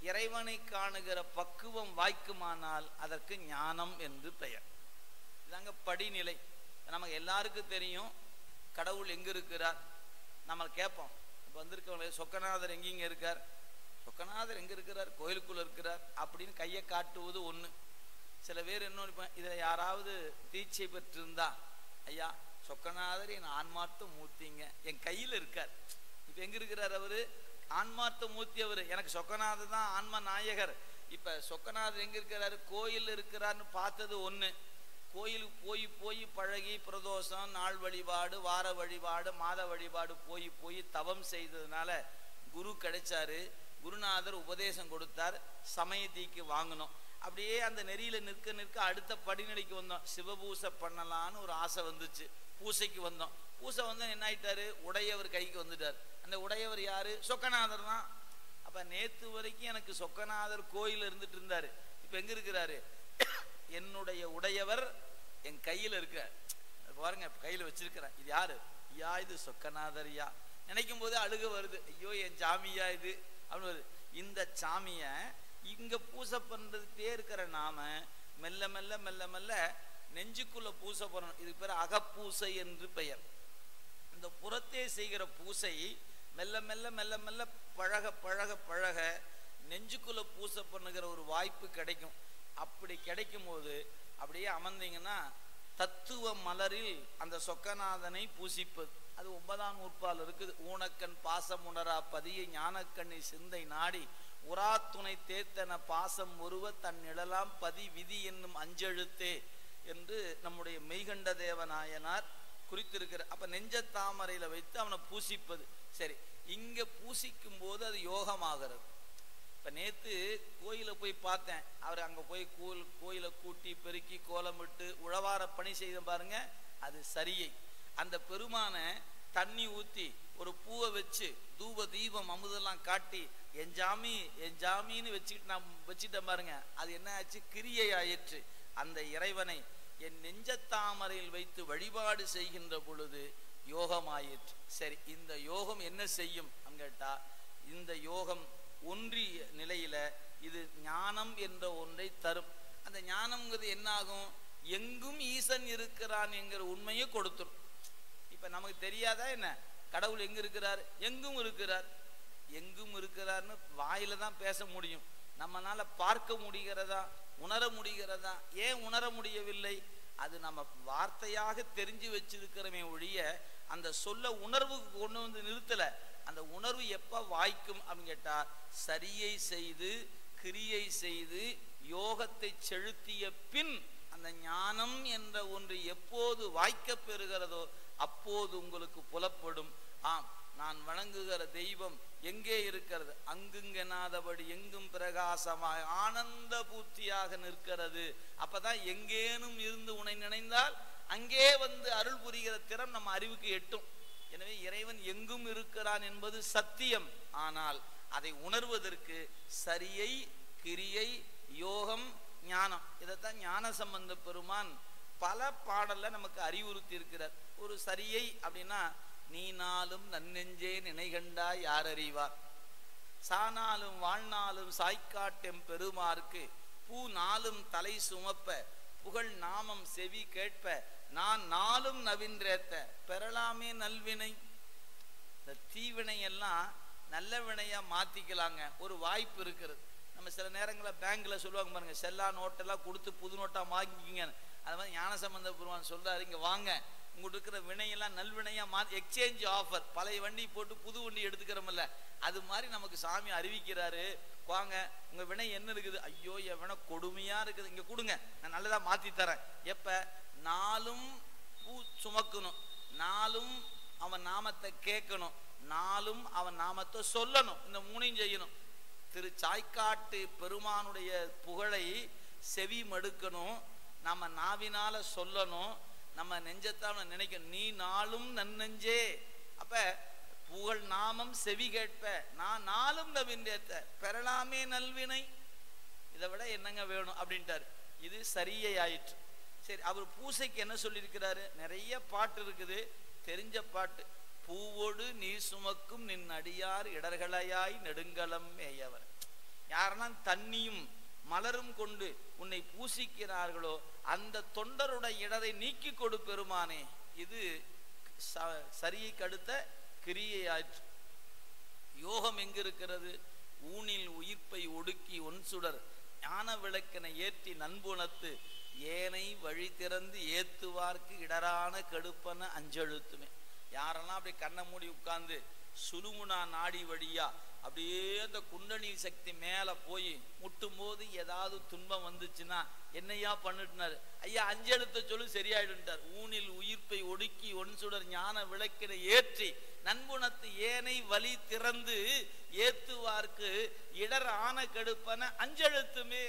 Speaker 1: இறைவனை காணுகிற பக்குவம் வாய்க்குமானால் அதற்கு ஞானம் என்று பெயர் இதாங்க படிநிலை நமக்கு எல்லாருக்கும் தெரியும் கடவுள் எங்க இருக்கிறார் நம்ம கேட்போம் இப்போ வந்திருக்கவங்க சொக்கநாதர் எங்கேங்க இருக்கார் சொக்கநாதர் எங்க இருக்கிறார் கோயிலுக்குள்ள இருக்கிறார் அப்படின்னு கையை காட்டுவது ஒண்ணு சில பேர் இன்னொன்று இப்போ இதில் யாராவது தீட்சை பெற்றிருந்தா ஐயா சொக்கநாதர் என் ஆன்மார்த்த மூர்த்திங்க என் கையில் இருக்கார் இப்போ எங்க இருக்கிறார் அவரு ஆன்மார்த்த மூர்த்தி அவரு எனக்கு சொக்கநாதர் தான் ஆன்மா நாயகர் இப்ப சொக்கநாதர் எங்க இருக்கிறாரு கோயில் இருக்கிறார்னு பார்த்தது ஒண்ணு கோயிலுக்கு போய் போய் பழகி பிரதோஷம் நாள் வழிபாடு வார வழிபாடு மாத வழிபாடு போய் போய் தவம் செய்ததுனால குரு கிடைச்சாரு குருநாதர் உபதேசம் கொடுத்தார் சமயத்தீக்கு வாங்கினோம் அப்படியே அந்த நெறியில நிற்க நிற்க அடுத்த படிநிலைக்கு வந்தோம் சிவபூசை பண்ணலான்னு ஒரு ஆசை வந்துச்சு பூசைக்கு வந்தோம் பூசை வந்து என்ன ஆயிட்டாரு உடையவர் கைக்கு வந்துட்டார் அந்த உடையவர் யாரு சொக்கநாதர் தான் அப்ப நேத்து வரைக்கும் எனக்கு சொக்கநாதர் கோயில் இருந்துட்டு இருந்தாரு இப்ப எங்க இருக்கிறாரு என்னுடைய உடையவர் என் கையில இருக்கார் பாருங்க கையில வச்சிருக்கிறேன் இது யாரு ஐயா இது சொக்கநாதர் ஐயா நினைக்கும் போது அழுக வருது ஐயோ என் சாமியா இது அப்படின்னு வருது இந்த சாமிய இங்க பூசை பண்றதுக்கே இருக்கிற நாம மெல்ல மெல்ல மெல்ல மெல்ல நெஞ்சுக்குள்ள பூசை பண்ணணும் இதுக்கு பேர் அகப்பூசை என்று பெயர் இந்த புறத்தே செய்கிற பூசை மெல்ல மெல்ல மெல்ல மெல்ல பழக பழக பழக நெஞ்சுக்குள்ள பூசை பண்ணுகிற ஒரு வாய்ப்பு கிடைக்கும் அப்படி கிடைக்கும் போது அப்படியே அமர்ந்தீங்கன்னா தத்துவ மலரில் அந்த சொக்கநாதனை பூசிப்பது அது ஒன்பதாம் நூற்பால் இருக்குது ஊனக்கண் பாசம் உணரா பதிய ஞானக்கண்ணி சிந்தை நாடி உரா துணை தேத்தன பாசம் ஒருவ தன் நிழலாம் பதி விதி என்னும் அஞ்செழுத்தே என்று நம்முடைய மெய்கண்ட தேவநாயனார் குறித்திருக்கிற அப்ப நெஞ்ச தாமரையில வைத்து அவனை பூசிப்பது சரி இங்க பூசிக்கும் போது அது யோகமாகிறது இப்ப நேத்து கோயில போய் பார்த்தேன் அவர் அங்க போய் கோயில் கோயிலை கூட்டி பெருக்கி கோலமிட்டு உழவார பணி செய்த பாருங்க அது சரியை அந்த பெருமானை தண்ணி ஊத்தி ஒரு பூவை வச்சு தூப தீபம் அமுதெல்லாம் காட்டி என் ஜாமி என் ஜாமின்னு வச்சுக்கிட்டு நான் வச்சுட்டேன் பாருங்க அது என்ன ஆச்சு கிரியை ஆயிற்று அந்த இறைவனை என் நெஞ்சத்தாமரையில் வைத்து வழிபாடு செய்கின்ற பொழுது யோகமாயிற்று சரி இந்த யோகம் என்ன செய்யும் கேட்டா இந்த யோகம் ஒன்றிய நிலையில இது ஞானம் என்ற ஒன்றை தரும் அந்த ஞானம்ங்கிறது என்ன ஆகும் எங்கும் ஈசன் இருக்கிறான் என்கிற உண்மையை கொடுத்துரும் இப்ப நமக்கு தெரியாதா என்ன கடவுள் எங்க இருக்கிறார் எங்கும் இருக்கிறார் எங்கும் இருக்கிறார்னு வாயில தான் பேச முடியும் நம்மனால பார்க்க முடிகிறதா உணர முடிகிறதா ஏன் உணர முடியவில்லை அது நம்ம வார்த்தையாக தெரிஞ்சு வச்சிருக்கிறமே ஒழிய அந்த சொல்ல உணர்வுக்கு கொண்டு வந்து நிறுத்தல அந்த உணர்வு எப்ப வாய்க்கும் அப்படின்னு கேட்டா சரியை செய்து கிரியை செய்து யோகத்தை செலுத்திய பின் அந்த ஞானம் என்ற ஒன்று எப்போது வாய்க்கப் பெறுகிறதோ அப்போது உங்களுக்கு புலப்படும் ஆம் நான் வணங்குகிற தெய்வம் எங்கே இருக்கிறது அங்குங்கெனாதபடி எங்கும் பிரகாசமாய் ஆனந்த பூர்த்தியாக நிற்கிறது அப்பதான் எங்கேனும் இருந்து உன்னை நினைந்தால் அங்கே வந்து அருள் புரிகிற திறம் நம்ம அறிவுக்கு எட்டும் எனவே இறைவன் எங்கும் இருக்கிறான் என்பது சத்தியம் ஆனால் அதை உணர்வதற்கு சரியை கிரியை யோகம் ஞானம் இதைத்தான் ஞான சம்பந்த பெருமான் பல பாடல்ல நமக்கு அறிவுறுத்தி இருக்கிறார் ஒரு சரியை அப்படின்னா நீ நாளும் நன்னெஞ்சே நினைகண்டா யார் அறிவார் சானாலும் வாழ்நாளும் சாய்க்காட்டெம் பெருமார்க்கு பூ நாளும் தலை சுமப்ப புகழ் நாமம் செவி கேட்ப நான் நாளும் நவின்றேத்த பெறலாமே நல்வினை இந்த தீவினை எல்லாம் நல்ல வினையா மாத்திக்கலாங்க ஒரு வாய்ப்பு இருக்கிறது நம்ம சில நேரங்களில் பேங்க்ல சொல்லுவாங்க பாருங்க செல்லா நோட்டெல்லாம் கொடுத்து புது நோட்டா வாங்கிக்கிங்க அது மாதிரி ஞானசம்பந்த பெருமான் சொல்றாரு இங்க வாங்க உங்களுக்கு இருக்கிற வினையெல்லாம் நல்வினையா மா எக்ஸ்சேஞ்ச் ஆஃபர் பழைய வண்டி போட்டு புது வண்டி எடுத்துக்கிறோம்ல அது மாதிரி நமக்கு சாமி அறிவிக்கிறாரு வாங்க உங்க வினை என்ன இருக்குது ஐயோ என் வினை கொடுமையா இருக்குது இங்க கொடுங்க நான் நல்லதா மாத்தி தரேன் எப்ப நாளும் பூ சுமக்கணும் நாளும் அவன் நாமத்தை கேட்கணும் நாளும் அவன் நாமத்தை சொல்லணும் இந்த மூணையும் செய்யணும் திரு சாய்க்காட்டு பெருமானுடைய புகழை செவி மடுக்கணும் நம்ம நாவினால சொல்லணும் நம்ம நெஞ்சத்தால நினைக்கணும் நீ நாளும் நன்னெஞ்சே அப்ப புகழ் நாமம் செவி கேட்ப நான் நாளும் நவின்றேத்த பெறலாமே நல்வினை இதை விட என்னங்க வேணும் அப்படின்ட்டாரு இது சரியை ஆயிற்று சரி அவர் பூசைக்கு என்ன சொல்லியிருக்கிறாரு நிறைய பாட்டு இருக்குது தெரிஞ்ச பாட்டு பூவோடு நீ சுமக்கும் நின் அடியார் இடர்களையாய் நெடுங்கலம் மேயவர் யாரெல்லாம் தண்ணியும் மலரும் கொண்டு உன்னை பூசிக்கிறார்களோ அந்த தொண்டருடைய இடரை நீக்கி கொடு பெருமானே இது ச- சரியை கடுத்த கிரியையாயிற்று யோகம் எங்க இருக்கிறது ஊனில் உயிர்ப்பை ஒடுக்கி ஒன் சுடர் ஞான விளக்கினை ஏற்றி நண்புணத்து ஏனை வழி திறந்து ஏத்துவார்க்கு இடரான கெடுப்பன அஞ்செழுத்துமே யாரெல்லாம் அப்படி கண்ணை மூடி உட்கார்ந்து சுழுமுனா நாடி வழியா அப்படியே அந்த குண்டனி சக்தி மேல போய் முட்டும் போது ஏதாவது துன்பம் வந்துச்சுன்னா என்னையா பண்ணிட்டுனாரு ஐயா அஞ்செழுத்த சொல்லு சரியாயிடுன்ட்டார் ஊனில் உயிர்ப்பை ஒடுக்கி ஒன் சுடர் ஞான விளக்கினை ஏற்றி நண்புணத்து ஏனை வழி திறந்து ஏத்துவார்க்கு இடர் ஆன கெடுப்பன அஞ்செழுத்துமே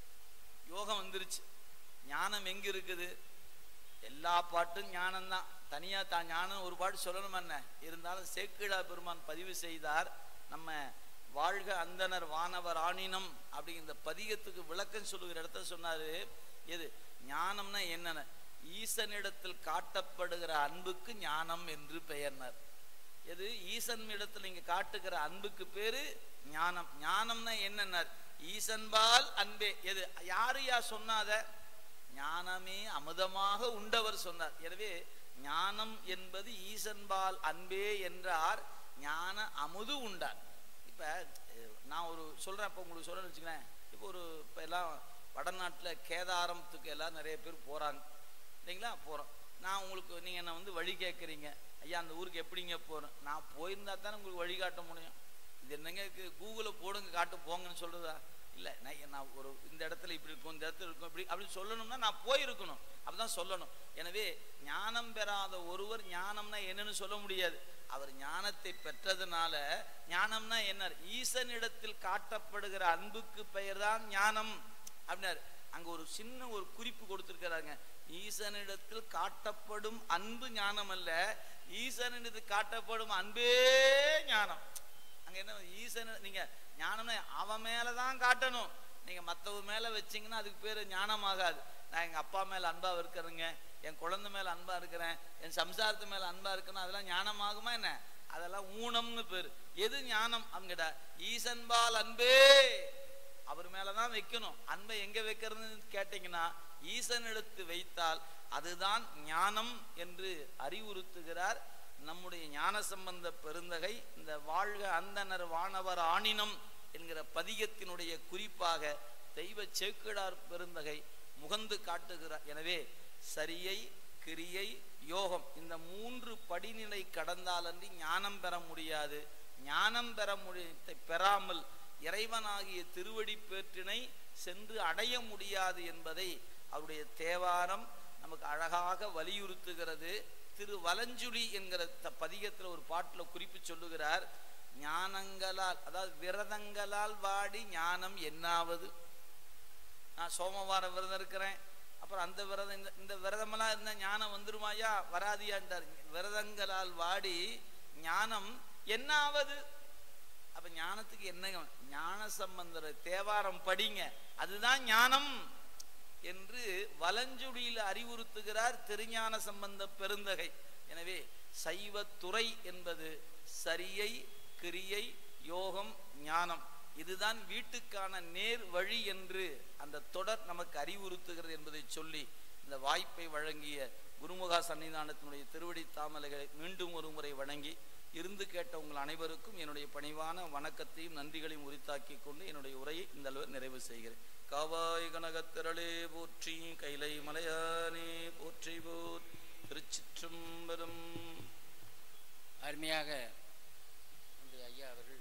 Speaker 1: யோகம் வந்துருச்சு ஞானம் எங்க இருக்குது எல்லா பாட்டும் ஞானம்தான் தனியா தான் ஞானம் ஒரு பாட்டு சொல்லணும் என்ன இருந்தாலும் சேக்கிழா பெருமான் பதிவு செய்தார் நம்ம வாழ்க அந்தனர் வானவர் ஆணினம் அப்படி இந்த பதிகத்துக்கு விளக்கம் சொல்லுகிற இடத்துல சொன்னாரு எது ஞானம்னா என்னென்ன ஈசனிடத்தில் காட்டப்படுகிற அன்புக்கு ஞானம் என்று பெயர்னர் எது ஈசன் இடத்துல நீங்க காட்டுகிற அன்புக்கு பேரு ஞானம் ஞானம்னா என்னன்னார் ஈசன்பால் அன்பே எது யாரு யா சொன்னாத ஞானமே அமுதமாக உண்டவர் சொன்னார் எனவே ஞானம் என்பது ஈசன்பால் அன்பே என்றார் ஞான அமுது உண்டார் இப்ப அஹ், நான் ஒரு சொல்றேன் இப்ப உங்களுக்கு சொல்றேன்னு வச்சுக்கிறேன் இப்போ ஒரு இப்ப எல்லாம் வடநாட்டுல கேதாரத்துக்கு எல்லாம் நிறைய பேர் போறாங்க இல்லைங்களா போறோம் நான் உங்களுக்கு நீங்க என்ன வந்து வழி கேட்குறீங்க ஐயா அந்த ஊருக்கு எப்படிங்க போறேன் நான் போயிருந்தா தானே உங்களுக்கு வழி காட்ட முடியும் இது என்னங்க கூகுள போடுங்க காட்டு போங்கன்னு சொல்றதா இல்ல நான் நான் ஒரு இந்த இடத்துல இப்படி இருக்கும் இந்த இடத்துல இருக்கும் இப்படி அப்படி சொல்லணும்னா நான் போயிருக்கணும் அப்பதான் சொல்லணும் எனவே ஞானம் பெறாத ஒருவர் ஞானம்னா என்னன்னு சொல்ல முடியாது அவர் ஞானத்தை பெற்றதுனால ஞானம்னா என்ன ஈசனிடத்தில் காட்டப்படுகிற அன்புக்கு பெயர்தான் ஞானம் அப்படின்னாரு அங்க ஒரு சின்ன ஒரு குறிப்பு கொடுத்திருக்கிறாங்க ஈசனிடத்தில் காட்டப்படும் அன்பு ஞானம் அல்ல ஈசனிடத்தில் காட்டப்படும் அன்பே ஞானம் அங்க என்ன ஈசன் நீங்க ஞானம்னா அவன் மேலதான் காட்டணும் நீங்க மத்தவ மேல வச்சீங்கன்னா அதுக்கு பேரு ஞானம் ஆகாது நான் எங்க அப்பா மேல அன்பா இருக்கிறேங்க என் குழந்தை மேல அன்பா இருக்கிறேன் என் சம்சாரத்து மேல அன்பா இருக்கணும் அதெல்லாம் ஞானம் ஆகுமா என்ன அதெல்லாம் ஊனம்னு பேரு எது ஞானம் அங்கடா ஈசன்பால் அன்பே அவர் மேலதான் வைக்கணும் அன்பை எங்க வைக்கிறதுன்னு கேட்டீங்கன்னா ஈசனிடத்து வைத்தால் அதுதான் ஞானம் என்று அறிவுறுத்துகிறார் நம்முடைய ஞான சம்பந்த பெருந்தகை இந்த வாழ்க அந்தனர் வானவர் ஆணினம் என்கிற பதிகத்தினுடைய குறிப்பாக தெய்வ சேக்கிழார் பெருந்தகை முகந்து காட்டுகிறார் எனவே சரியை கிரியை யோகம் இந்த மூன்று படிநிலை கடந்தாலன்றி ஞானம் பெற முடியாது ஞானம் பெற முடி பெறாமல் இறைவனாகிய திருவடி பேற்றினை சென்று அடைய முடியாது என்பதை அவருடைய தேவாரம் நமக்கு அழகாக வலியுறுத்துகிறது திரு வலஞ்சுழி என்கிற த- பதிகத்துல ஒரு பாட்டுல குறிப்பு சொல்லுகிறார் ஞானங்களால் அதாவது விரதங்களால் வாடி ஞானம் என்னாவது நான் சோமவார விரதம் இருக்கிறேன் அப்புறம் அந்த விரதம் இந்த இந்த விரதமெல்லாம் இருந்தா ஞானம் வந்துருமாயா வராதியான்றார் விரதங்களால் வாடி ஞானம் என்ன ஆவது அப்ப ஞானத்துக்கு என்ன ஞான சம்பந்தர தேவாரம் படிங்க அதுதான் ஞானம் என்று வலஞ்சுடியில் அறிவுறுத்துகிறார் திருஞான சம்பந்த பெருந்தகை எனவே சைவத்துறை என்பது சரியை கிரியை யோகம் ஞானம் இதுதான் வீட்டுக்கான நேர் வழி என்று அந்த தொடர் நமக்கு அறிவுறுத்துகிறது என்பதை சொல்லி இந்த வாய்ப்பை வழங்கிய குருமுகா சன்னிதானத்தினுடைய திருவடி தாமலைகளை மீண்டும் ஒரு முறை வணங்கி இருந்து கேட்ட உங்கள் அனைவருக்கும் என்னுடைய பணிவான வணக்கத்தையும் நன்றிகளையும் உரித்தாக்கிக் கொண்டு என்னுடைய உரையை இந்த அளவு நிறைவு செய்கிறேன் காவாய் கனகத்திரளே போற்றி கைலை மலையானே போற்றி போர் திருச்சிற்றம்பலம்
Speaker 2: அருமையாக நம்முடைய ஐயா அவர்கள்